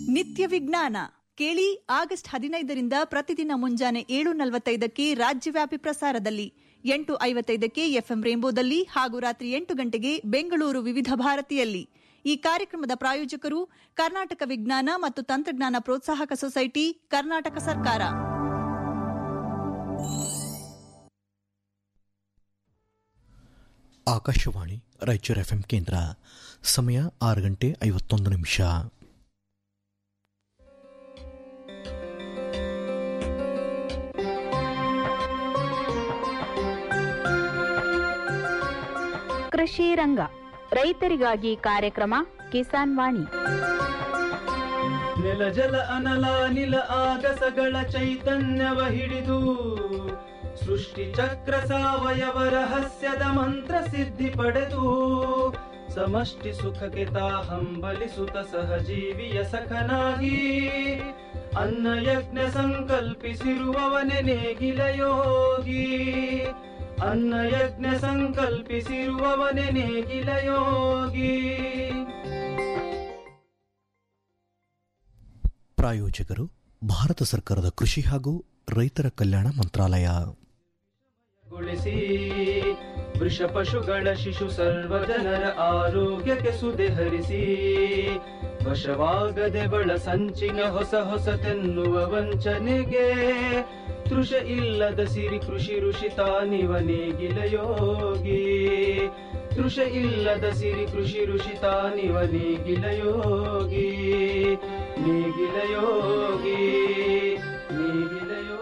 ನಿತ್ಯ ವಿಜ್ಞಾನ ಕೇಳಿ ಆಗಸ್ಟ್ ಹದಿನೈದರಿಂದ ಪ್ರತಿದಿನ ಮುಂಜಾನೆ ಏಳು ನಲವತ್ತೈದಕ್ಕೆ ರಾಜ್ಯವ್ಯಾಪಿ ಪ್ರಸಾರದಲ್ಲಿ ಎಂಟು ಐವತ್ತೈದಕ್ಕೆ ಎಫ್ಎಂ ರೇಂಬೋದಲ್ಲಿ ಹಾಗೂ ರಾತ್ರಿ ಎಂಟು ಗಂಟೆಗೆ ಬೆಂಗಳೂರು ವಿವಿಧ ಭಾರತಿಯಲ್ಲಿ ಈ ಕಾರ್ಯಕ್ರಮದ ಪ್ರಾಯೋಜಕರು ಕರ್ನಾಟಕ ವಿಜ್ಞಾನ ಮತ್ತು ತಂತ್ರಜ್ಞಾನ ಪ್ರೋತ್ಸಾಹಕ ಸೊಸೈಟಿ ಕರ್ನಾಟಕ ಸರ್ಕಾರ ಆಕಾಶವಾಣಿ ರಾಯಚೂರು ಎಫ್ಎಂ ಕೇಂದ್ರ ಸಮಯ ಆರು ಗಂಟೆ ಐವತ್ತೊಂದು ನಿಮಿಷ ಕೃಷಿ ರಂಗ ರೈತರಿಗಾಗಿ ಕಾರ್ಯಕ್ರಮ ಕಿಸಾನ್ ವಾಣಿ ನೆಲ ಜಲ ಅನಲ ನಿಲ ಆಗಸಗಳ ಚೈತನ್ಯವ ಹಿಡಿದು ಸೃಷ್ಟಿ ಚಕ್ರ ಸಾವಯವ ರಹಸ್ಯದ ಮಂತ್ರ ಸಿದ್ಧಿ ಪಡೆದು ಸಮಷ್ಟಿ ಸುಖಕ್ಕೆ ತಾ ಹಂಬಲಿಸುತ್ತ ಸಹಜೀವಿಯ ಸಖನಾಗಿ ಅನ್ನ ಯಜ್ಞ ಸಂಕಲ್ಪಿಸಿರುವವನೆ ನೇಗಿಲ ಯೋಗಿ ಅನ್ನ ಯಜ್ಞ ಸಂಕಲ್ಪಿಸಿರುವವನೆ ನೇಗಿಲ ಯೋಗಿ ಪ್ರಾಯೋಜಕರು ಭಾರತ ಸರ್ಕಾರದ ಕೃಷಿ ಹಾಗೂ ರೈತರ ಕಲ್ಯಾಣ ಮಂತ್ರಾಲಯ ಗೊಳಿಸಿ ವೃಷ ಪಶುಗಳ ಶಿಶು ಸರ್ವ ಜನರ ಆರೋಗ್ಯಕ್ಕೆ ಸುದೆ ಹರಿಸಿ ವಶವಾಗದೆ ಬಳ ಸಂಚಿನ ಹೊಸ ಹೊಸತೆನ್ನುವ ವಂಚನೆಗೆ ತೃಷ ಇಲ್ಲದ ಸಿರಿ ಕೃಷಿ ಋಷಿ ತಾನಿವ ನೇಗಿಲ ಯೋಗಿ ತೃಷ ಇಲ್ಲದ ಸಿರಿ ಕೃಷಿ ಋಷಿ ತಾನಿವ ನೇಗಿಲ ಯೋಗಿ ನೇಗಿಲ ಯೋಗಿ ನೇಗಿಲ ಯೋಗಿ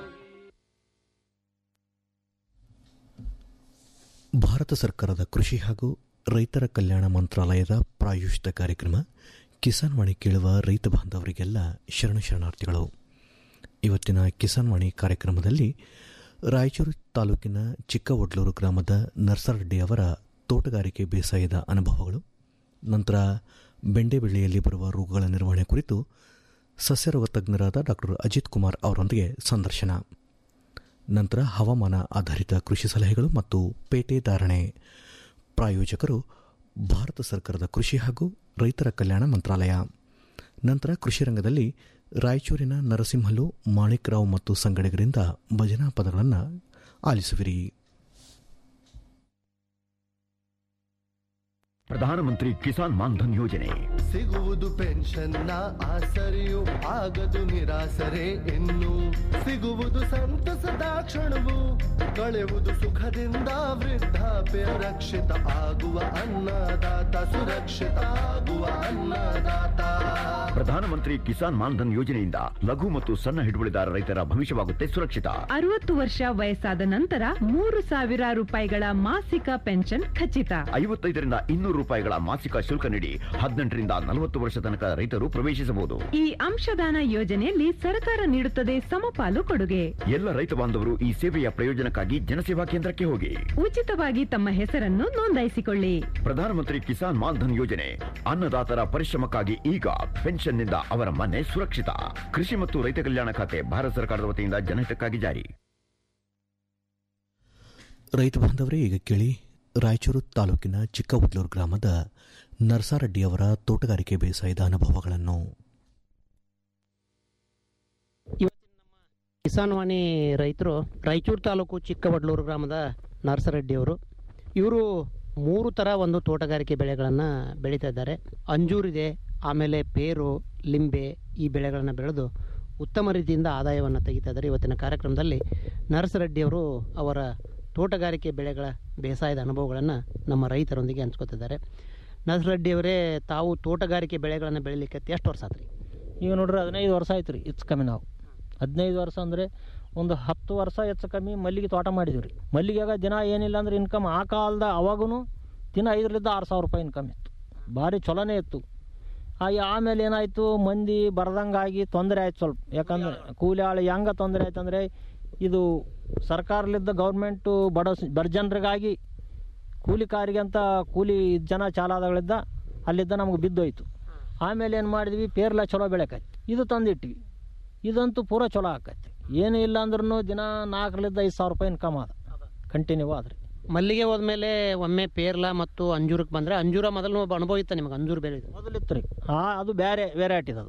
ಭಾರತ ಸರ್ಕಾರದ ಕೃಷಿ ಹಾಗೂ ರೈತರ ಕಲ್ಯಾಣ ಮಂತ್ರಾಲಯದ ಪ್ರಾಯೋಜಿತ ಕಾರ್ಯಕ್ರಮ ಕಿಸಾನ್ ವಾಣಿ ಕೇಳುವ ರೈತ ಬಾಂಧವರಿಗೆಲ್ಲ ಶರಣ ಶರಣಾರ್ಥಿಗಳು ಇವತ್ತಿನ ಕಿಸಾನ್ ವಾಣಿ ಕಾರ್ಯಕ್ರಮದಲ್ಲಿ ರಾಯಚೂರು ತಾಲೂಕಿನ ಚಿಕ್ಕ ಒಡ್ಲೂರು ಗ್ರಾಮದ ನರ್ಸರಡ್ಡಿ ಅವರ ತೋಟಗಾರಿಕೆ ಬೇಸಾಯದ ಅನುಭವಗಳು ನಂತರ ಬೆಂಡೆ ಬೆಳೆಯಲ್ಲಿ ಬರುವ ರೋಗಗಳ ನಿರ್ವಹಣೆ ಕುರಿತು ಸಸ್ಯರೋಗ ತಜ್ಞರಾದ ಡಾಕ್ಟರ್ ಅಜಿತ್ ಕುಮಾರ್ ಅವರೊಂದಿಗೆ ಸಂದರ್ಶನ ನಂತರ ಹವಾಮಾನ ಆಧಾರಿತ ಕೃಷಿ ಸಲಹೆಗಳು ಮತ್ತು ಪೇಟೆ ಧಾರಣೆ ಪ್ರಾಯೋಜಕರು ಭಾರತ ಸರ್ಕಾರದ ಕೃಷಿ ಹಾಗೂ ರೈತರ ಕಲ್ಯಾಣ ಮಂತ್ರಾಲಯ ನಂತರ ಕೃಷಿ ರಂಗದಲ್ಲಿ ರಾಯಚೂರಿನ ನರಸಿಂಹಲು ಮಾಣಿಕ್ ರಾವ್ ಮತ್ತು ಸಂಗಡಿಗರಿಂದ ಭಜನಾ ಪದಗಳನ್ನು ಆಲಿಸುವಿರಿ ಪ್ರಧಾನಮಂತ್ರಿ ಕಿಸಾನ್ ಮಾನ್ಧನ್ ಯೋಜನೆ ಸಿಗುವುದು ಪೆನ್ಷನ್ನ ಆಸರೆಯು ಆಗದು ನಿರಾಸರೆ ಇನ್ನು ಸಿಗುವುದು ಸಂತಸದ ಕ್ಷಣವು ಕಳೆಯುವುದು ಸುಖದಿಂದ ವೃದ್ಧಾಪ್ಯ ರಕ್ಷಿತ ಆಗುವ ಅನ್ನದಾತ ಸುರಕ್ಷಿತ ಆಗುವ ಅನ್ನದಾತ ಪ್ರಧಾನಮಂತ್ರಿ ಕಿಸಾನ್ ಮಾನ್ಧನ್ ಯೋಜನೆಯಿಂದ ಲಘು ಮತ್ತು ಸಣ್ಣ ಹಿಡುವಳಿದಾರ ರೈತರ ಭವಿಷ್ಯವಾಗುತ್ತೆ ಸುರಕ್ಷಿತ ಅರವತ್ತು ವರ್ಷ ವಯಸ್ಸಾದ ನಂತರ ಮೂರು ಸಾವಿರ ರೂಪಾಯಿಗಳ ಮಾಸಿಕ ಪೆನ್ಷನ್ ಖಚಿತ ಐವತ್ತೈದರಿಂದ ಇನ್ನೂರು ರೂಪಾಯಿಗಳ ಮಾಸಿಕ ಶುಲ್ಕ ನೀಡಿ ಹದಿನೆಂಟರಿಂದ ನಲವತ್ತು ವರ್ಷ ತನಕ ರೈತರು ಪ್ರವೇಶಿಸಬಹುದು ಈ ಅಂಶದಾನ ಯೋಜನೆಯಲ್ಲಿ ಸರ್ಕಾರ ನೀಡುತ್ತದೆ ಸಮಪಾಲು ಕೊಡುಗೆ ಎಲ್ಲ ರೈತ ಬಾಂಧವರು ಈ ಸೇವೆಯ ಪ್ರಯೋಜನಕ್ಕಾಗಿ ಜನಸೇವಾ ಕೇಂದ್ರಕ್ಕೆ ಹೋಗಿ ಉಚಿತವಾಗಿ ತಮ್ಮ ಹೆಸರನ್ನು ನೋಂದಾಯಿಸಿಕೊಳ್ಳಿ ಪ್ರಧಾನಮಂತ್ರಿ ಕಿಸಾನ್ ಮಾನ್ಧನ್ ಯೋಜನೆ ಅನ್ನದಾತರ ಪರಿಶ್ರಮಕ್ಕಾಗಿ ಈಗ ಪೆನ್ಷನ್ನಿಂದ ಅವರ ಮನೆ ಸುರಕ್ಷಿತ ಕೃಷಿ ಮತ್ತು ರೈತ ಕಲ್ಯಾಣ ಖಾತೆ ಭಾರತ ಸರ್ಕಾರದ ವತಿಯಿಂದ ಜನಹಿತಕ್ಕಾಗಿ ಜಾರಿ ರೈತ ಬಾಂಧವರೇ ಈಗ ಕೇಳಿ ರಾಯಚೂರು ತಾಲೂಕಿನ ಚಿಕ್ಕವಡ್ಲೂರು ಗ್ರಾಮದ ನರ್ಸಾರೆಡ್ಡಿ ಅವರ ತೋಟಗಾರಿಕೆ ಬೇಸಾಯದ ಅನುಭವಗಳನ್ನು ಕಿಸಾನ್ ವಾಣಿ ರೈತರು ರಾಯಚೂರು ತಾಲೂಕು ಚಿಕ್ಕವಡ್ಲೂರು ಗ್ರಾಮದ ನರಸರೆಡ್ಡಿಯವರು ಇವರು ಮೂರು ಥರ ಒಂದು ತೋಟಗಾರಿಕೆ ಬೆಳೆಗಳನ್ನು ಬೆಳೀತಾ ಇದ್ದಾರೆ ಅಂಜೂರಿದೆ ಆಮೇಲೆ ಪೇರು ಲಿಂಬೆ ಈ ಬೆಳೆಗಳನ್ನು ಬೆಳೆದು ಉತ್ತಮ ರೀತಿಯಿಂದ ಆದಾಯವನ್ನು ತೆಗಿತಾ ಇದ್ದಾರೆ ಇವತ್ತಿನ ಕಾರ್ಯಕ್ರಮದಲ್ಲಿ ನರಸರೆಡ್ಡಿಯವರು ಅವರ ತೋಟಗಾರಿಕೆ ಬೆಳೆಗಳ ಬೇಸಾಯದ ಅನುಭವಗಳನ್ನು ನಮ್ಮ ರೈತರೊಂದಿಗೆ ಹಂಚ್ಕೊತಿದ್ದಾರೆ ನರಸರೆಡ್ಡಿಯವರೇ ತಾವು ತೋಟಗಾರಿಕೆ ಬೆಳೆಗಳನ್ನು ಬೆಳಿಲಿಕ್ಕೆ ಎಷ್ಟು ವರ್ಷ ಆತ್ರಿ ಈಗ ನೋಡ್ರಿ ಹದಿನೈದು ವರ್ಷ ಆಯ್ತು ರೀ ಹೆಚ್ಚು ಕಮ್ಮಿ ನಾವು ಹದಿನೈದು ವರ್ಷ ಅಂದರೆ ಒಂದು ಹತ್ತು ವರ್ಷ ಹೆಚ್ಚು ಕಮ್ಮಿ ಮಲ್ಲಿಗೆ ತೋಟ ಮಾಡಿದ್ವಿ ರೀ ಮಲ್ಲಿಗೆಗ ದಿನ ಏನಿಲ್ಲ ಅಂದ್ರೆ ಇನ್ಕಮ್ ಆ ಕಾಲದ ಅವಾಗೂ ದಿನ ಐದರಿಂದ ಆರು ಸಾವಿರ ರೂಪಾಯಿ ಇನ್ಕಮ್ ಇತ್ತು ಭಾರಿ ಚಲೋನೇ ಇತ್ತು ಹಾಗೆ ಆಮೇಲೆ ಏನಾಯಿತು ಮಂದಿ ಬರ್ದಂಗಾಗಿ ತೊಂದರೆ ಆಯ್ತು ಸ್ವಲ್ಪ ಯಾಕಂದ್ರೆ ಕೂಲಿ ಆಳು ಹೆಂಗೆ ತೊಂದರೆ ಆಯ್ತು ಅಂದರೆ ಇದು ಸರ್ಕಾರಲಿದ್ದ ಗೌರ್ಮೆಂಟು ಬಡ ಬಡ ಜನರಿಗಾಗಿ ಕೂಲಿ ಕಾರಿಗೆ ಅಂತ ಕೂಲಿ ಜನ ಚಾಲಾದಗಳಿದ್ದ ಅಲ್ಲಿದ್ದ ನಮ್ಗೆ ಬಿದ್ದೋಯ್ತು ಆಮೇಲೆ ಏನು ಮಾಡಿದ್ವಿ ಪೇರ್ಲ ಚಲೋ ಬೆಳೆಕೈತಿ ಇದು ತಂದಿಟ್ವಿ ಇದಂತೂ ಪೂರ ಚಲೋ ಆಕೈತಿ ಏನು ಇಲ್ಲ ಅಂದ್ರೂ ದಿನ ನಾಲ್ಕರಿಂದ ಐದು ಸಾವಿರ ರೂಪಾಯಿ ಇನ್ಕಮ್ ಅದ ಕಂಟಿನ್ಯೂ ಆದ್ರಿ ಮಲ್ಲಿಗೆ ಹೋದ್ಮೇಲೆ ಒಮ್ಮೆ ಪೇರ್ಲ ಮತ್ತು ಅಂಜೂರಕ್ಕೆ ಬಂದರೆ ಅಂಜೂರ ಮೊದಲು ಅನುಭವ ಇತ್ತ ನಿಮಗೆ ಅಂಜೂರ ಬೆಳೆ ಮೊದಲಿತ್ತು ರೀ ಹಾಂ ಅದು ಬೇರೆ ವೆರೈಟಿ ಅದು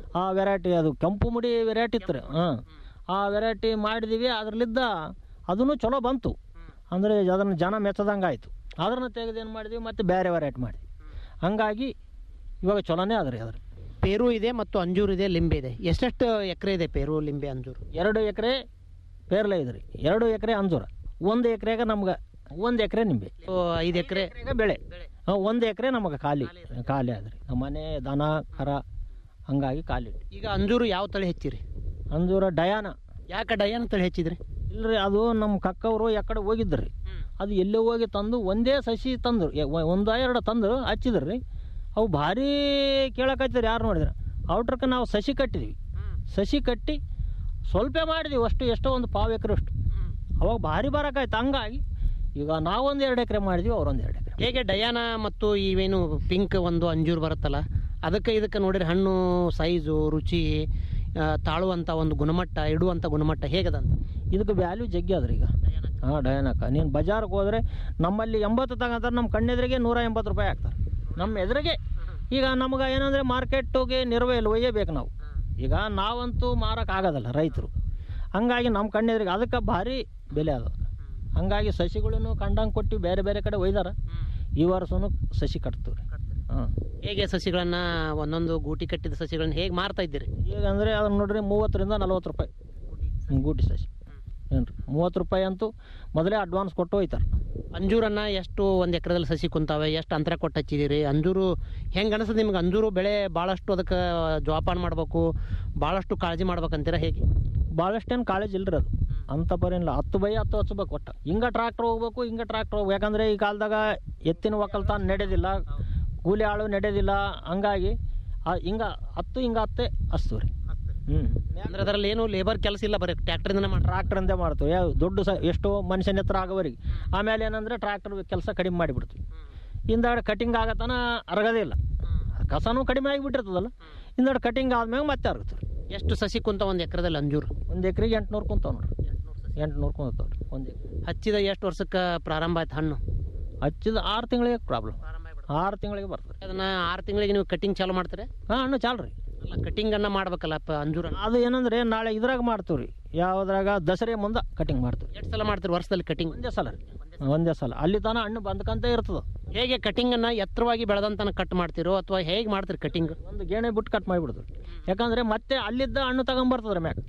ಆ ವೆರೈಟಿ ಅದು ಕೆಂಪು ಮುಡಿ ವೆರೈಟಿ ಇತ್ತು ರೀ ಹಾಂ ಆ ವೆರೈಟಿ ಮಾಡಿದೀವಿ ಅದ್ರಲ್ಲಿದ್ದ ಅದನ್ನು ಚಲೋ ಬಂತು ಅಂದರೆ ಅದನ್ನು ಜನ ಮೆಚ್ಚದಂಗೆ ಆಯಿತು ಅದನ್ನು ತೆಗೆದು ಏನು ಮಾಡಿದ್ವಿ ಮತ್ತು ಬೇರೆ ವೆರೈಟಿ ಮಾಡಿದ್ವಿ ಹಂಗಾಗಿ ಇವಾಗ ಚಲೋನೇ ಅದ ರೀ ಅದ್ರ ಪೇರು ಇದೆ ಮತ್ತು ಅಂಜೂರು ಇದೆ ಲಿಂಬೆ ಇದೆ ಎಷ್ಟೆಷ್ಟು ಎಕರೆ ಇದೆ ಪೇರು ಲಿಂಬೆ ಅಂಜೂರು ಎರಡು ಎಕರೆ ಪೇರ್ಲೆ ಇದೆ ರೀ ಎರಡು ಎಕರೆ ಅಂಜೂರ ಒಂದು ಎಕರೆಗೆ ನಮ್ಗೆ ಒಂದು ಎಕರೆ ನಿಂಬೆ ಐದು ಎಕರೆ ಬೆಳೆ ಹಾಂ ಒಂದು ಎಕರೆ ನಮಗೆ ಖಾಲಿ ಖಾಲಿ ಅದ್ರಿ ನಮ್ಮ ಮನೆ ದನ ಕರ ಹಂಗಾಗಿ ಖಾಲಿ ಈಗ ಅಂಜೂರು ಯಾವ ತಳಿ ಹೆಚ್ಚಿರಿ ಅಂಜೂರ ಡಯಾನ ಯಾಕೆ ಡಯಾನ ತಳಿ ಹೆಚ್ಚಿದ್ರಿ ಇಲ್ರಿ ಅದು ನಮ್ಮ ಕಕ್ಕವರು ಎಕಡೆ ಹೋಗಿದ್ರಿ ಅದು ಎಲ್ಲೇ ಹೋಗಿ ತಂದು ಒಂದೇ ಸಸಿ ತಂದ್ರು ಎ- ಒ- ಒಂದು ಎರಡು ತಂದು ಹಚ್ಚಿದ್ರು ರೀ ಅವು ಭಾರಿ ಕೇಳಕತ್ತಿದ್ರು ಯಾರು ನೋಡಿದ್ರೆ ಔಟ್ರಕ್ಕೆ ನಾವು ಸಸಿ ಕಟ್ಟಿದ್ವಿ ಸಸಿ ಕಟ್ಟಿ ಸ್ವಲ್ಪ ಮಾಡಿದ್ವಿ ಅಷ್ಟು ಎಷ್ಟೋ ಒಂದು ಪಾವು ಎಕರೆ ಅಷ್ಟು ಅವಾಗ ಭಾರಿ ಬರಕಾಯ್ತು ಹಂಗಾಗಿ ಈಗ ನಾವೊಂದು ಎರಡು ಎಕರೆ ಮಾಡಿದ್ವಿ ಅವ್ರೊಂದು ಎರಡು ಎಕರೆ ಹೇಗೆ ಡಯಾನ ಮತ್ತು ಇವೇನು ಪಿಂಕ್ ಒಂದು ಅಂಜೂರು ಬರುತ್ತಲ್ಲ ಅದಕ್ಕೆ ಇದಕ್ಕೆ ನೋಡಿರಿ ಹಣ್ಣು ಸೈಜು ರುಚಿ ಆ, ತಾಳುವಂಥ ಒಂದು ಗುಣಮಟ್ಟ ಇಡುವಂಥ ಗುಣಮಟ್ಟ ಹೇಗದಂತ ಇದಕ್ಕೆ ವ್ಯಾಲ್ಯೂ ಜಗ್ಗಿ ಅದ್ರಿ ಈಗ ಹಾಂ ಡಯನಕ್ಕ ನೀನು ಬಜಾರ್ಗೆ ಹೋದರೆ ನಮ್ಮಲ್ಲಿ ಎಂಬತ್ತು ತಗೊಂತಾರೆ ನಮ್ಮ ಕಣ್ಣೆದ್ರಿಗೆ ನೂರ ಎಂಬತ್ತು ರೂಪಾಯಿ ಹಾಕ್ತಾರೆ ನಮ್ಮ ಎದುರಿಗೆ ಈಗ ನಮ್ಗೆ ಏನಂದರೆ ಮಾರ್ಕೆಟ್ಗೆ ನಿರ್ವಹ ಇಲ್ಲ ಒಯ್ಯಬೇಕು ನಾವು ಈಗ ನಾವಂತೂ ಮಾರಕ್ಕೆ ಆಗೋದಲ್ಲ ರೈತರು ಹಂಗಾಗಿ ನಮ್ಮ ಕಣ್ಣೆದ್ರಿಗೆ ಅದಕ್ಕೆ ಭಾರಿ ಬೆಲೆ ಅದ ಹಂಗಾಗಿ ಸಸಿಗಳನ್ನು ಕಂಡಂಗೆ ಕೊಟ್ಟು ಬೇರೆ ಬೇರೆ ಕಡೆ ಒಯ್ದಾರ ಈ ವರ್ಷನೂ ಸಸಿ ಕಟ್ತೀವಿ ರೀ ಹಾಂ ಹೇಗೆ ಸಸಿಗಳನ್ನ ಒಂದೊಂದು ಗೂಟಿ ಕಟ್ಟಿದ ಸಸಿಗಳನ್ನ ಹೇಗೆ ಮಾರ್ತಾ ಇದ್ದೀರಿ ಈಗ ಅಂದರೆ ಅದನ್ನ ನೋಡ್ರಿ ಮೂವತ್ತರಿಂದ ನಲ್ವತ್ತು ರೂಪಾಯಿ ಹ್ಮ್, ಗೂಟಿ ಸಸಿ ಏನು ರೀ ಮೂವತ್ತು ರೂಪಾಯಿ ಅಂತೂ ಮೊದಲೇ ಅಡ್ವಾನ್ಸ್ ಕೊಟ್ಟು ಹೋಯ್ತಾರೆ ಅಂಜೂರನ್ನ ಎಷ್ಟು ಒಂದು ಎಕರೆದಲ್ಲಿ ಸಸಿ ಕುಂತಾವೆ ಎಷ್ಟು ಅಂತರ ಕೊಟ್ಟು ಹಚ್ಚಿದ್ದೀರಿ ಅಂಜೂರು ಹೆಂಗೆ ಅನಿಸ್ತದೆ ನಿಮ್ಗೆ ಅಂಜೂರು ಬೆಳೆ ಭಾಳಷ್ಟು ಅದಕ್ಕೆ ಜೋಪಾನ ಮಾಡಬೇಕು ಭಾಳಷ್ಟು ಕಾಳಜಿ ಮಾಡ್ಬೇಕಂತೀರ ಹೇಗೆ ಭಾಳಷ್ಟೇನು ಕಾಳಜಿ ಇಲ್ರಿ ಅದು ಅಂತ ಬರೇನಿಲ್ಲ ಹತ್ತು ಬೈ ಹತ್ತು ಹಚ್ಬೇಕು ಒಟ್ಟು ಹಿಂಗೆ ಟ್ರಾಕ್ಟರ್ ಹೋಗ್ಬೇಕು ಹಿಂಗೆ ಟ್ರಾಕ್ಟರ್ ಹೋಗ್ಬೇಕು ಯಾಕಂದರೆ ಈ ಕಾಲದಾಗ ಎತ್ತಿನ ಒಕ್ಕಲ್ತಾನ ನಡೆಯೋದಿಲ್ಲ ಕೂಲಿ ಆಳು ನಡೆಯೋದಿಲ್ಲ ಹಂಗಾಗಿ ಹಿಂಗೆ ಹತ್ತು ಹಿಂಗೆ ಹತ್ತೆ ಹಚ್ತೀವಿ ರೀ ಹ್ಞೂ ಅಂದ್ರೆ ಅದರಲ್ಲಿ ಏನು ಲೇಬರ್ ಕೆಲಸ ಇಲ್ಲ ಬರೀ ಟ್ರ್ಯಾಕ್ಟರಿಂದ ಮಾಡಿ ಟ್ರಾಕ್ಟರ್ಂದೇ ಮಾಡ್ತೀವಿ ಯಾವ ದೊಡ್ಡ ಸ ಎಷ್ಟೋ ಮನುಷ್ಯನ ಹತ್ರ ಆಗೋವರೆಗೆ ಆಮೇಲೆ ಏನಂದರೆ ಟ್ರಾಕ್ಟರ್ ಕೆಲಸ ಕಡಿಮೆ ಮಾಡಿಬಿಡ್ತೀವಿ ಹಿಂದಾಡೆ ಕಟಿಂಗ್ ಆಗತನ ಅರಗದೇ ಇಲ್ಲ ಕಸನೂ ಕಡಿಮೆ ಆಗಿಬಿಟ್ಟಿರ್ತದಲ್ಲ ಹಿಂದಾಡೆ ಕಟಿಂಗ್ ಆದ್ಮೇಲೆ ಮತ್ತೆ ಅರಗ್ತೀವಿ ಎಷ್ಟು ಸಸಿ ಕುಂತ ಒಂದು ಎಕರೆದಲ್ಲಿ ಅಂಜೂರು ಒಂದು ಎಕರೆಗೆ ಎಂಟ್ನೂರು ಕುಂತಾವ ನೋಡ್ರಿ ಎಂಟ್ನೂರು ಕುಂತಾವ ರೀ ಒಂದು ಎಕರೆ ಹಚ್ಚಿದ ಎಷ್ಟು ವರ್ಷಕ್ಕೆ ಪ್ರಾರಂಭ ಆಯ್ತು ಹಣ್ಣು ಹಚ್ಚಿದ ಆರು ತಿಂಗಳಿಗೆ ಪ್ರಾಬ್ಲಮ್ ಆರು ತಿಂಗಳಿಗೆ ಬರ್ತದೆ ಅದನ್ನ ಆರು ತಿಂಗಳಿಗೆ ನೀವು ಕಟಿಂಗ್ ಚಾಲು ಮಾಡ್ತಾರೆ ಹಾಂ ಹಣ್ಣು ಚಾಲು ರೀ ಅಲ್ಲ ಕಟಿಂಗ್ ಅನ್ನ ಮಾಡ್ಬೇಕಲ್ಲ ಪ ಅಂಜೂರ ಅದು ಏನಂದ್ರೆ ನಾಳೆ ಇದ್ರಾಗ ಮಾಡ್ತೀವಿ ರೀ ಯಾವುದ್ರಾಗ ದಸರೆ ಮುಂದೆ ಕಟಿಂಗ್ ಮಾಡ್ತೀವಿ ಎಷ್ಟು ಸಲ ಮಾಡ್ತೀರಿ ವರ್ಷದಲ್ಲಿ ಕಟಿಂಗ್ ಒಂದೇ ಸಲ ರೀ ಒಂದೇ ಸಲ ಅಲ್ಲಿ ತನ ಹಣ್ಣು ಬಂದ್ಕಂತ ಇರ್ತದೆ ಹೇಗೆ ಕಟಿಂಗ್ ಅನ್ನ ಎತ್ತರವಾಗಿ ಬೆಳೆದಂತನ ಕಟ್ ಮಾಡ್ತಿರೋ ಅಥವಾ ಹೇಗೆ ಮಾಡ್ತೀರಿ ಕಟಿಂಗ್ ಒಂದು ಗೇಣೆ ಬಿಟ್ಟು ಕಟ್ ಮಾಡಿಬಿಡ್ತೀವಿ ಯಾಕಂದ್ರೆ ಮತ್ತೆ ಅಲ್ಲಿದ್ದ ಹಣ್ಣು ತಗೊಂಬರ್ತದ್ರಿ ಮ್ಯಾಗ